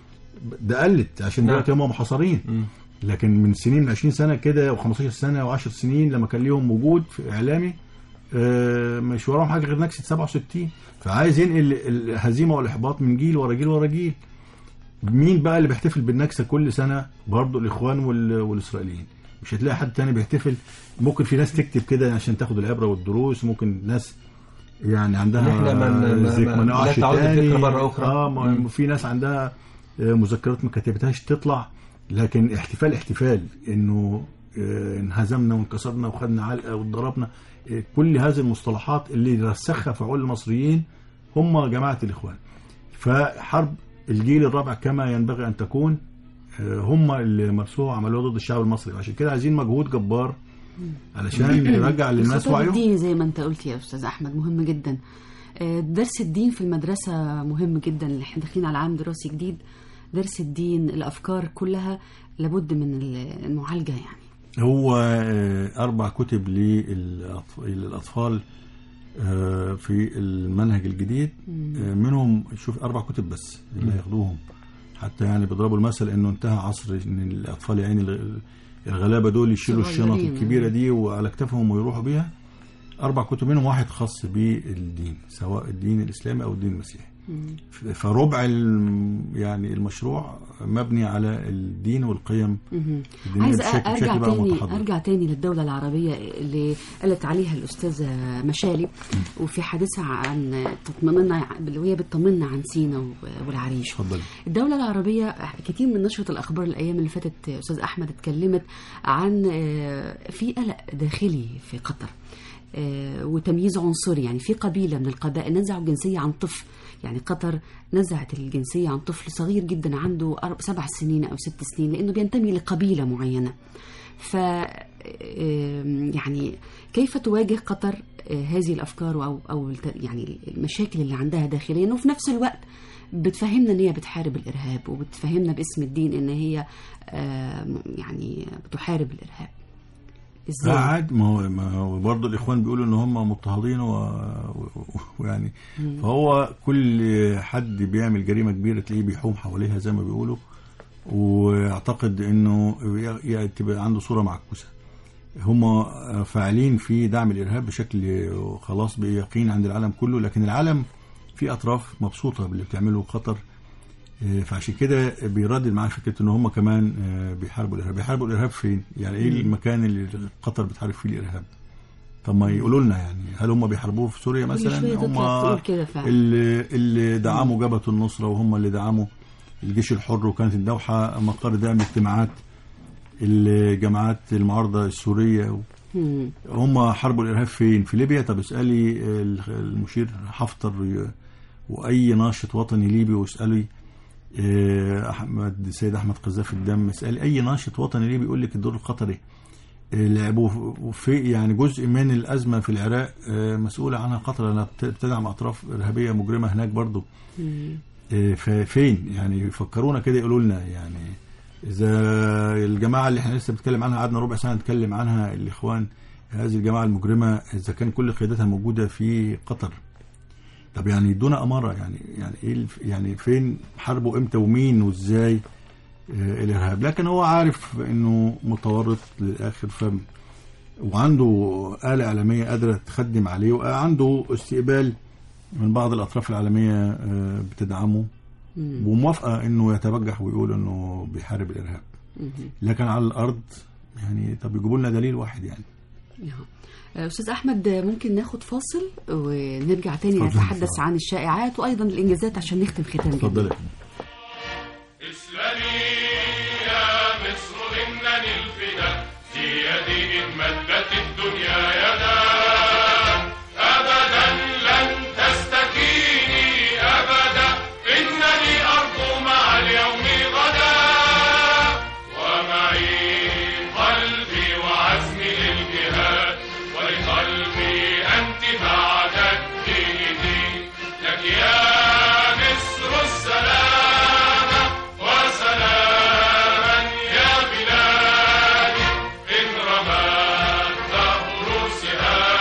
ده قلت عشان نعم. دلوقتي هم محاصرين مم. لكن من سنين من 20 سنه كده و15 سنه و10 سنين لما كان ليهم وجود في اعلامي آه، مش وراهم حاجه غير نكسه 67 فعايز ينقل الهزيمه والاحباط من جيل ورا جيل ورا جيل مين بقى اللي بيحتفل بالنكسه كل سنه برضه الاخوان وال- والاسرائيليين مش هتلاقي حد تاني بيحتفل ممكن في ناس تكتب كده عشان تاخد العبره والدروس ممكن ناس يعني عندها إن إحنا ما- ما- ما- ذك- ما- نقعش لا تعود تاني. الفكرة مرة أخرى. اه ما- مم. في ناس عندها آه، مذكرات ما كتبتهاش تطلع لكن احتفال احتفال انه آه، انهزمنا وانكسرنا وخدنا علقه واتضربنا آه، كل هذه المصطلحات اللي رسخها في عقول المصريين هم جماعه الاخوان فحرب الجيل الرابع كما ينبغي ان تكون آه، هم اللي مارسوها عملوها ضد الشعب المصري عشان كده عايزين مجهود جبار علشان نرجع للناس الخطاب وعيهم الديني زي ما انت قلت يا استاذ احمد مهم جدا آه، درس الدين في المدرسه مهم جدا اللي احنا داخلين على عام دراسي جديد درس الدين الافكار كلها لابد من المعالجه يعني هو آه، أربع كتب للأطف- للأطفال آه، في المنهج الجديد آه، منهم شوف أربع كتب بس اللي ياخدوهم حتى يعني بيضربوا المثل إنه انتهى عصر إن الأطفال يعني ال- الغلابه دول يشيلوا الشنط صغيرين. الكبيره دي وعلى كتافهم ويروحوا بيها اربع كتب منهم واحد خاص بالدين سواء الدين الاسلامي او الدين المسيحي فربع الم- يعني المشروع مبني على الدين والقيم مهم. الدينية عايزه بشكل- ارجع بشكل بقى تاني متحضر. ارجع تاني للدوله العربيه اللي قالت عليها الاستاذه مشالي وفي حديثها عن تطمئننا وهي بتطمنا عن سينا و- والعريش اتفضلي الدولة العربية كتير من نشرة الأخبار الأيام اللي فاتت أستاذ أحمد اتكلمت عن آه، في قلق داخلي في قطر آه، وتمييز عنصري يعني في قبيلة من القبائل نزعوا الجنسية عن طفل يعني قطر نزعت الجنسية عن طفل صغير جدا عنده أرب- سبع سنين أو ست سنين لأنه بينتمي لقبيلة معينة ف آم، يعني كيف تواجه قطر آه، هذه الافكار او او الت- يعني المشاكل اللي عندها داخليا وفي نفس الوقت بتفهمنا ان هي بتحارب الارهاب وبتفهمنا باسم الدين ان هي آم، يعني بتحارب الارهاب لا ازاي عاد ما هو ما هو برضه الاخوان بيقولوا ان هم مضطهدين و- و- ويعني فهو كل حد بيعمل جريمه كبيره تلاقيه بيحوم حواليها زي ما بيقولوا ويعتقد انه ي- ي- تبقى عنده صوره معكوسه هم فاعلين في دعم الارهاب بشكل خلاص بيقين عند العالم كله لكن العالم في اطراف مبسوطه باللي بتعمله قطر آه، فعشان كده بيردد معاه فكره ان هم كمان آه، بيحاربوا الارهاب بيحاربوا الارهاب فين يعني ايه المكان اللي قطر بتحارب فيه الارهاب طب ما يقولوا لنا يعني هل هم بيحاربوه في سوريا كل مثلا شوية هم تطلع تقول كده فعلا. اللي, اللي دعموا جبهه النصره وهم اللي دعموا الجيش الحر وكانت الدوحه مقر دعم اجتماعات الجماعات المعارضه السوريه مم. هم حاربوا الارهاب فين؟ في ليبيا طب اسالي المشير حفتر واي ناشط وطني ليبي واسالي آه، احمد سيد احمد قذافي الدم اسالي اي ناشط وطني ليبي يقول لك الدور القطري آه، لعبوا في يعني جزء من الازمه في العراق آه، مسؤوله عنها قطر لانها بت- بتدعم اطراف ارهابيه مجرمه هناك برضو آه، ففين يعني يفكرونا كده يقولوا لنا يعني اذا الجماعه اللي احنا لسه بنتكلم عنها قعدنا ربع ساعه نتكلم عنها الاخوان هذه الجماعه المجرمه اذا كان كل قيادتها موجوده في قطر طب يعني يدونا اماره يعني يعني ايه الف- يعني فين حاربوا امتى ومين وازاي آه، الارهاب لكن هو عارف انه متورط للاخر ف وعنده آلة إعلامية قادرة تخدم عليه وعنده استقبال من بعض الأطراف العالمية آه، بتدعمه وموافقة إنه يتبجح ويقول إنه بيحارب الإرهاب لكن على الأرض يعني طب يجيبوا لنا دليل واحد يعني نعم. أستاذ أحمد ممكن ناخد فاصل ونرجع تاني اتفضل. نتحدث عن الشائعات وأيضا الإنجازات عشان نختم ختام جميل. اتفضل اسلمي يا مصر إنني الفدا في يدي إن مدت الدنيا يدا أبدا لن تستكيني أبدا إنني أرجو مع اليوم غدا ومعي قلبي وعزمي للجهاد ولقلبي أنت بعد الدين دين لك يا مصر السلام وسلاما يا بلادي إن رمى الدهر سهام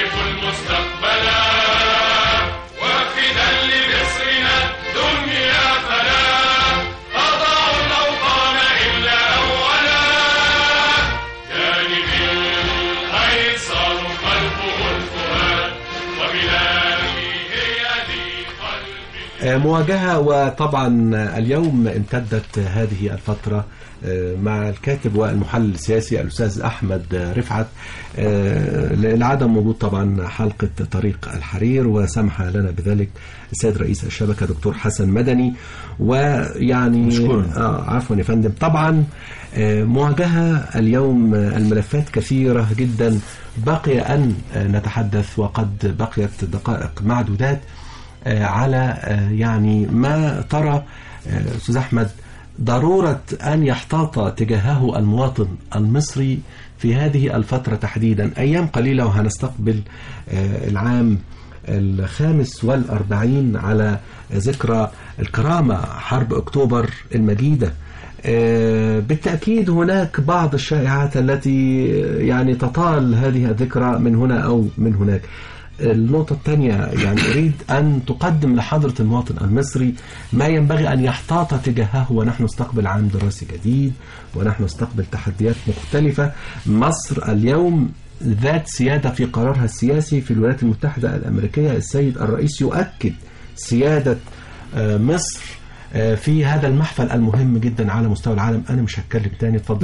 نبني المستقبلا وفدا لمصرنا الدنيا فلا تضع الأوطان إلا أولا جانب الأيسر قلبه الفؤاد وبلادي هي دي قلبي آه، مواجهة وطبعا اليوم امتدت هذه الفترة آه، مع الكاتب والمحلل السياسي الأستاذ أحمد رفعت آه، لعدم وجود طبعا حلقة طريق الحرير وسمح لنا بذلك السيد رئيس الشبكة دكتور حسن مدني ويعني مشكورا. آه عفوا يا فندم طبعا آه، مواجهة اليوم آه، الملفات كثيرة جدا بقي أن آه، نتحدث وقد بقيت دقائق معدودات آه، على آه، يعني ما ترى آه، أستاذ أحمد ضرورة أن يحتاط تجاهه المواطن المصري في هذه الفترة تحديدا أيام قليلة وهنستقبل آه، العام الخامس والأربعين على ذكرى الكرامة حرب أكتوبر المجيدة آه، بالتأكيد هناك بعض الشائعات التي يعني تطال هذه الذكرى من هنا أو من هناك النقطة الثانية يعني أريد أن تقدم لحضرة المواطن المصري ما ينبغي أن يحتاط تجاهه ونحن نستقبل عام دراسي جديد ونحن نستقبل تحديات مختلفة مصر اليوم ذات سيادة في قرارها السياسي في الولايات المتحدة الأمريكية السيد الرئيس يؤكد سيادة آه، مصر آه، في هذا المحفل المهم جدا على مستوى العالم أنا مش هتكلم تاني اتفضل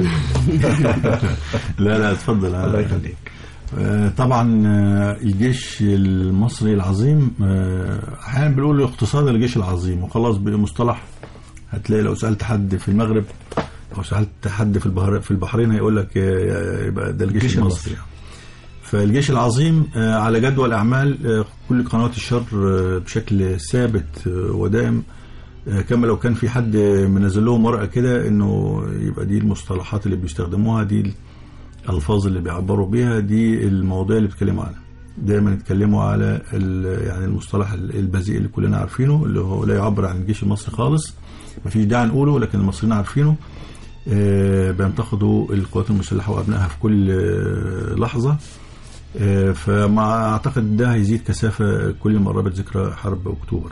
لا لا اتفضل الله يخليك آه، طبعا آه، الجيش المصري العظيم آه، احيانا بنقول اقتصاد الجيش العظيم وخلاص بقى مصطلح هتلاقي لو سالت حد في المغرب او سالت حد في البحر في البحرين هيقول لك آه، يبقى ده الجيش الجيش المصري فالجيش العظيم آه، على جدول اعمال آه، كل قنوات الشر آه، بشكل ثابت آه، ودائم آه، كما لو كان في حد منزل لهم ورقه كده انه يبقى دي المصطلحات اللي بيستخدموها دي الالفاظ اللي بيعبروا بيها دي المواضيع اللي بيتكلموا عنها دايما يتكلموا على ال- يعني المصطلح البذيء اللي كلنا عارفينه اللي هو لا يعبر عن الجيش المصري خالص مفيش داعي نقوله لكن المصريين عارفينه آه، بينتقدوا القوات المسلحه وابنائها في كل آه، لحظه آه، فما اعتقد ده هيزيد كثافه كل ما قربت ذكرى حرب اكتوبر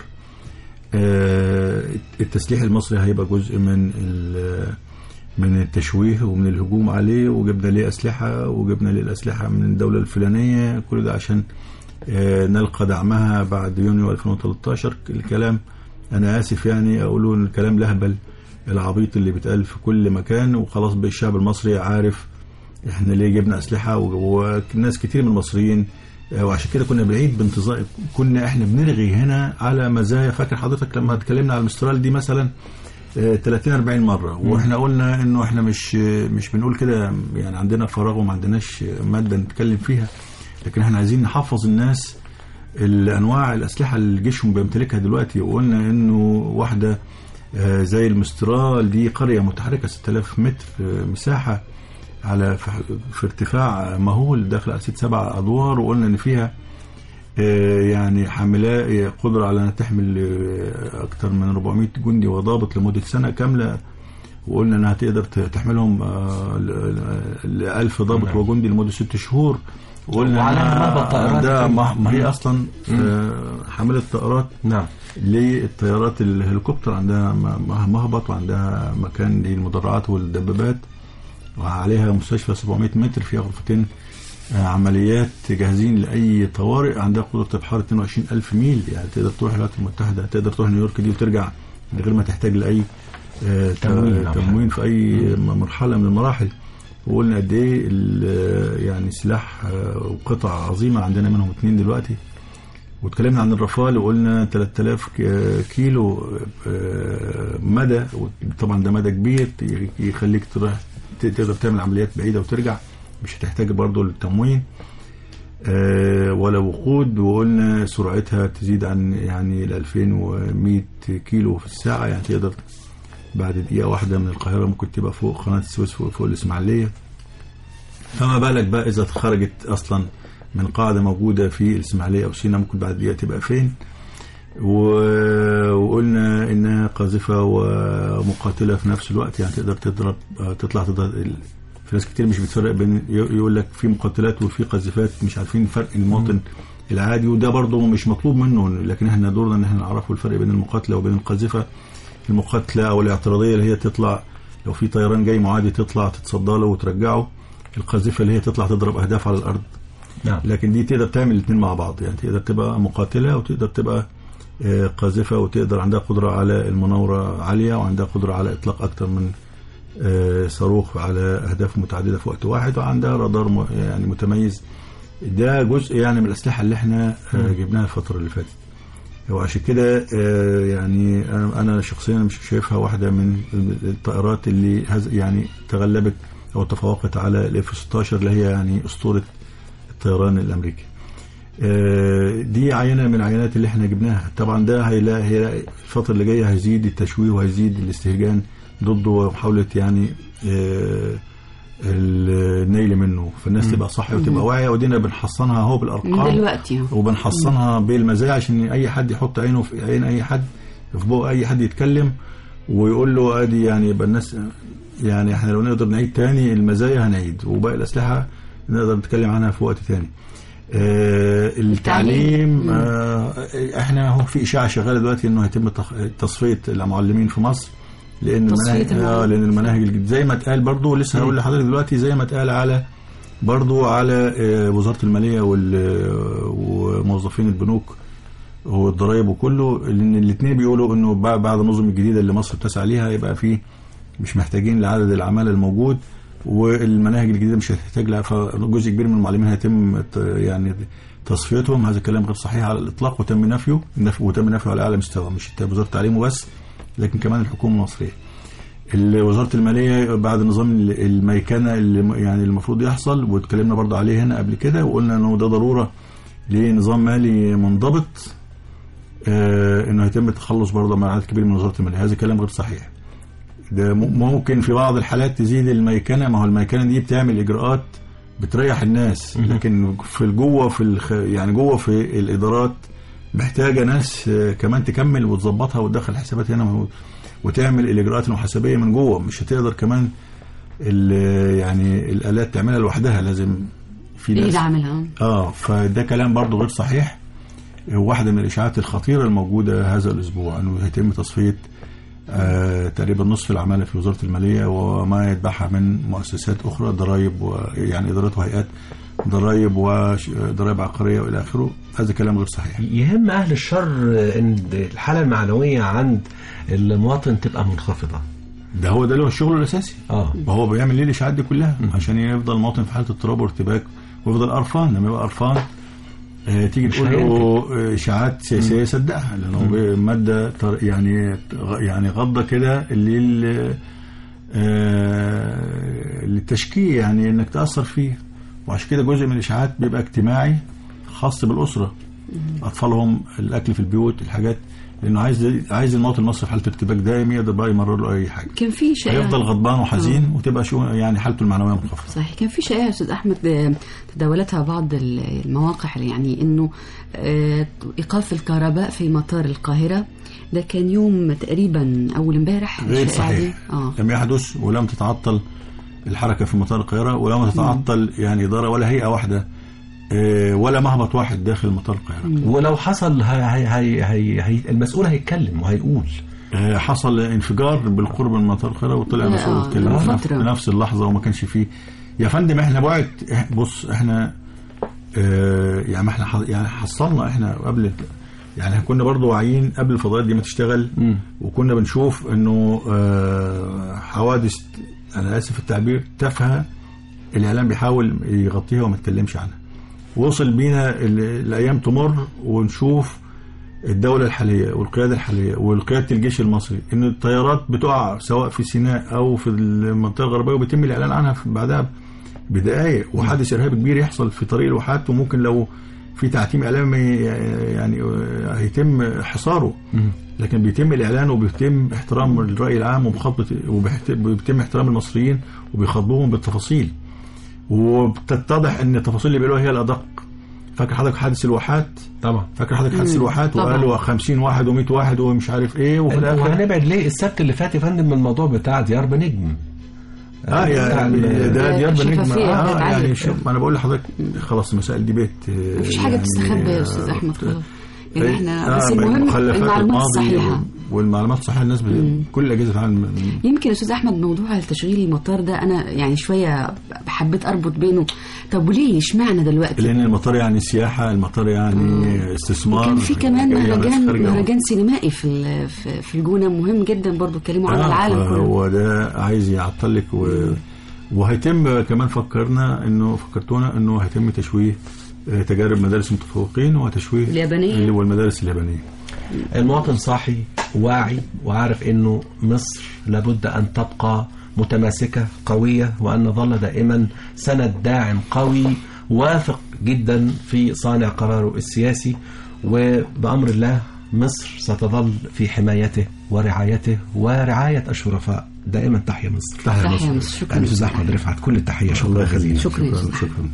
آه، التسليح المصري هيبقى جزء من ال- من التشويه ومن الهجوم عليه وجبنا ليه أسلحة وجبنا ليه الأسلحة من الدولة الفلانية كل ده عشان آه، نلقى دعمها بعد يونيو 2013 الكلام أنا آسف يعني أقوله إن الكلام لهبل العبيط اللي بيتقال في كل مكان وخلاص بقى الشعب المصري عارف احنا ليه جبنا أسلحة و- وناس كتير من المصريين آه، وعشان كده كنا بنعيد بانتظار كنا احنا بنرغي هنا على مزايا فاكر حضرتك لما اتكلمنا على المسترال دي مثلا آه، 30 40 مره واحنا قلنا انه احنا مش مش بنقول كده يعني عندنا فراغ وما عندناش ماده نتكلم فيها لكن احنا عايزين نحفظ الناس الانواع الاسلحه اللي جيشهم بيمتلكها دلوقتي وقلنا انه واحده آه، زي المسترال دي قريه متحركه 6000 متر آه، مساحه على في في ارتفاع مهول داخل على ست سبع ادوار وقلنا ان فيها آه، يعني حاملاء قدرة على أن تحمل آه، أكثر من 400 جندي وضابط لمدة سنة كاملة وقلنا أنها تقدر ت- تحملهم آه، ل- ل 1000 ضابط نعم. وجندي لمدة ست شهور وقلنا وعلى إنها الرابط طائرات ده كمان. ما ما هي أصلا آه، حاملة طائرات نعم للطيارات الهليكوبتر عندها م- م- مهبط وعندها مكان للمدرعات والدبابات وعليها مستشفى 700 متر فيها غرفتين آه، عمليات جاهزين لأي طوارئ عندها قدرة إبحار 22 ألف ميل يعني تقدر تروح الولايات المتحدة تقدر تروح نيويورك دي وترجع من غير ما تحتاج لأي آه، ت- تموين أو تموين في أي م- مرحلة من المراحل وقلنا قد إيه ال- يعني سلاح آه، وقطع عظيمة عندنا منهم اتنين دلوقتي واتكلمنا عن الرافال وقلنا 3000 ك- كيلو آه، مدى طبعا ده مدى كبير يخليك تروح ت- تقدر تعمل عمليات بعيده وترجع مش هتحتاج برضه للتموين آه، ولا وقود وقلنا سرعتها تزيد عن يعني ال 2100 كيلو في الساعه يعني تقدر بعد دقيقه واحده من القاهره ممكن تبقى فوق قناه السويس فوق, فوق الاسماعيليه فما بالك بقى اذا خرجت اصلا من قاعده موجوده في الاسماعيليه او سينا ممكن بعد دقيقه تبقى فين و- وقلنا انها قاذفه ومقاتله في نفس الوقت يعني تقدر تضرب تطلع تضرب في ناس كتير مش بتفرق بين ي- يقول لك في مقاتلات وفي قذيفات مش عارفين فرق المواطن العادي وده برضه مش مطلوب منه لكن احنا دورنا ان احنا نعرفه الفرق بين المقاتله وبين القذيفه المقاتله او الاعتراضيه اللي هي تطلع لو في طيران جاي معادي تطلع تتصدى له وترجعه القذيفه اللي هي تطلع تضرب اهداف على الارض نعم لكن دي تقدر تعمل الاثنين مع بعض يعني تقدر تبقى مقاتله وتقدر تبقى آه، قاذفه وتقدر عندها قدره على المناوره عاليه وعندها قدره على اطلاق اكثر من آه، صاروخ على اهداف متعدده في وقت واحد وعندها رادار م- يعني متميز ده جزء يعني من الاسلحه اللي احنا آه، جبناها الفتره اللي فاتت وعشان كده آه، يعني أنا- انا شخصيا مش شايفها واحده من الطائرات اللي هز يعني تغلبت او تفوقت على الاف 16 اللي هي يعني اسطوره الطيران الامريكي. آه، دي عينه من العينات اللي احنا جبناها طبعا ده هيلاقي هيلاقي الفتره اللي جايه هيزيد التشويه وهيزيد الاستهجان ضده ومحاوله يعني آه، النيل منه فالناس تبقى صاحيه وتبقى واعيه ودينا بنحصنها اهو من بالارقام دلوقتي أهو. وبنحصنها بالمزايا عشان اي حد يحط عينه في عين اي حد في بق اي حد يتكلم ويقول له ادي يعني يبقى الناس يعني احنا لو نقدر نعيد تاني المزايا هنعيد وباقي الاسلحه نقدر نتكلم عنها في وقت تاني. آه التعليم آه احنا هو في اشاعه شغاله دلوقتي انه هيتم تخ- تصفيه المعلمين في مصر لان تصفية المناهج آه المعلمين. لان المناهج الجديدة زي ما اتقال برضو لسه هقول لحضرتك دلوقتي زي ما اتقال على برضو على آه، وزاره الماليه وال- وموظفين البنوك والضرايب وكله لان الاثنين بيقولوا انه بعد بعد النظم الجديده اللي مصر بتسعى ليها يبقى في مش محتاجين لعدد العماله الموجود والمناهج الجديده مش هتحتاج لها فجزء كبير من المعلمين هيتم ت- يعني تصفيتهم هذا الكلام غير صحيح على الاطلاق وتم نفيه نف- وتم نفيه على اعلى مستوى مش وزاره التعليم وبس لكن كمان الحكومه المصريه. ال- وزاره الماليه بعد نظام ال- الميكنه اللي م- يعني المفروض يحصل واتكلمنا برضه عليه هنا قبل كده وقلنا انه ده ضروره لنظام مالي منضبط آه انه يتم التخلص برضه من عدد كبير من وزاره الماليه هذا كلام غير صحيح ده م- ممكن في بعض الحالات تزيد الميكنه ما هو الميكنه دي بتعمل اجراءات بتريح الناس لكن في الجوه في الخ... يعني جوه في الادارات محتاجه ناس آه، كمان تكمل وتظبطها وتدخل حسابات هنا و- وتعمل الاجراءات المحاسبيه من جوه مش هتقدر كمان ال- يعني الالات تعملها لوحدها لازم في ايه ناس اللي عاملها اه فده كلام برضه غير صحيح واحدة من الإشاعات الخطيرة الموجودة هذا الأسبوع أنه يتم تصفية آه تقريبا نصف العمالة في وزارة المالية وما يتبعها من مؤسسات أخرى ضرائب ويعني إدارات وهيئات ضرائب وضرائب عقارية وإلى آخره هذا كلام غير صحيح يهم أهل الشر أن الحالة المعنوية عند المواطن تبقى منخفضة ده هو ده اللي هو الشغل الأساسي اه وهو بيعمل ليه الإشاعات دي كلها عشان يفضل المواطن في حالة اضطراب وارتباك ويفضل قرفان لما يبقى قرفان آه، تيجي مش تقول له هينتج. آه، اشاعات سياسيه يصدقها لانه ب- ماده تر- يعني غ- يعني غضه كده لل آه، للتشكيع يعني انك تاثر فيه وعشان كده جزء من الاشاعات بيبقى اجتماعي خاص بالاسره اطفالهم الاكل في البيوت الحاجات لانه عايز عايز المواطن المصري في حاله ارتباك دائم يقدر بقى يمرر له اي حاجه كان في شائعة هيفضل غضبان وحزين وتبقى شو يعني حالته المعنويه منخفضه صحيح كان في شائعة يا استاذ احمد آه، تداولتها بعض ال- المواقع يعني انه آه، ايقاف الكهرباء في مطار القاهره ده كان يوم تقريبا اول امبارح غير الشائعة دي. صحيح اه لم يحدث ولم تتعطل الحركه في مطار القاهره ولم تتعطل يعني اداره ولا هيئه واحده آه، ولا مهبط واحد داخل مطار القاهره ولو حصل هي هي هي هي المسؤول هيتكلم وهيقول آه، حصل انفجار بالقرب من مطار القاهره وطلع آه، مسؤول آه، يتكلم في نفس- فترة. في نفس اللحظه وما كانش فيه يا فندم احنا بعد إح- بص احنا آه، يعني ما احنا ح- يعني حصلنا احنا قبل يعني كنا برضو واعيين قبل الفضائيات دي ما تشتغل وكنا بنشوف انه آه، حوادث انا اسف التعبير تافهه الاعلام بيحاول يغطيها وما يتكلمش عنها وصل بينا ال- الايام تمر ونشوف الدولة الحالية والقيادة الحالية وقيادة الجيش المصري إن الطيارات بتقع سواء في سيناء أو في المنطقة الغربية وبيتم الإعلان عنها في- بعدها بدقائق وحادث إرهابي كبير يحصل في طريق الواحات وممكن لو في تعتيم إعلامي يعني هيتم حصاره لكن بيتم الإعلان وبيتم احترام الرأي العام ومخاطبة وبيتم احترام المصريين وبيخاطبوهم بالتفاصيل وبتتضح ان التفاصيل اللي بيقولوها هي الادق فاكر حضرتك حادث الواحات طبعا فاكر حضرتك حادث مم، الواحات طبعا. وقالوا 50 واحد و100 واحد ومش عارف ايه وفي الاخر وهنبعد ليه السبت اللي فات يا فندم من الموضوع بتاع ديار بنجم اه يعني بتاع ال- ده ديار بنجم شفافية اه بتاعت يعني عالية. شوف انا بقول لحضرتك خلاص المسائل دي بقت آه، مفيش حاجه يعني، بتستخبى يا آه، استاذ احمد خلاص يعني آه، احنا بس بقت المهم مخلفات المعلومات الماضي الصحيحه والمعلومات الصحيحه الناس ب- كل اجهزه العالم يمكن يا استاذ احمد موضوع تشغيل المطار ده انا يعني شويه حبيت اربط بينه طب وليه اشمعنى دلوقتي لان المطار يعني سياحه المطار يعني استثمار وكان في كمان جاية ناس مهرجان خارجة. مهرجان سينمائي في ال- في- في الجونه مهم جدا برضو اتكلموا عنه العالم كله هو ده عايز يعطل لك و... وهيتم كمان فكرنا انه فكرتونا انه هيتم تشويه آه، تجارب مدارس المتفوقين وتشويه اليابانية. اللي هو المدارس اليابانيه المواطن صاحي واعي وعارف انه مصر لابد ان تبقى متماسكه قويه وان نظل دائما سند داعم قوي واثق جدا في صانع قراره السياسي وبامر الله مصر ستظل في حمايته ورعايته ورعايه الشرفاء دائما تحيا مصر تحيا تحيا مصر. شكرا. الاستاذ احمد رفعت كل التحيه شكرا جزيلا شكرا يا شكرا أستاذ. شكرا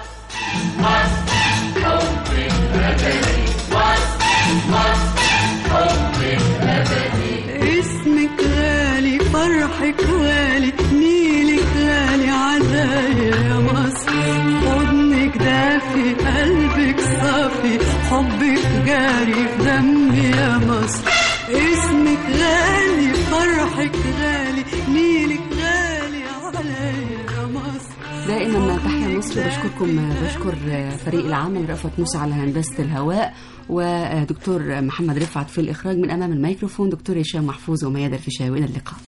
اسمك غالي فرحك غالي نيلك غالي عزايا يا مصر حضنك دافي قلبك صافي حبك جاري في دمي يا مصر اسمك غالي فرحك غالي نيلك غالي عليا يا مصر دائما ما تحيا مصر بشكركم بشكر فريق العمل رأفت موسى على هندسة الهواء ودكتور محمد رفعت في الإخراج من أمام الميكروفون دكتور هشام محفوظ وميادة الفيشاوي إلى اللقاء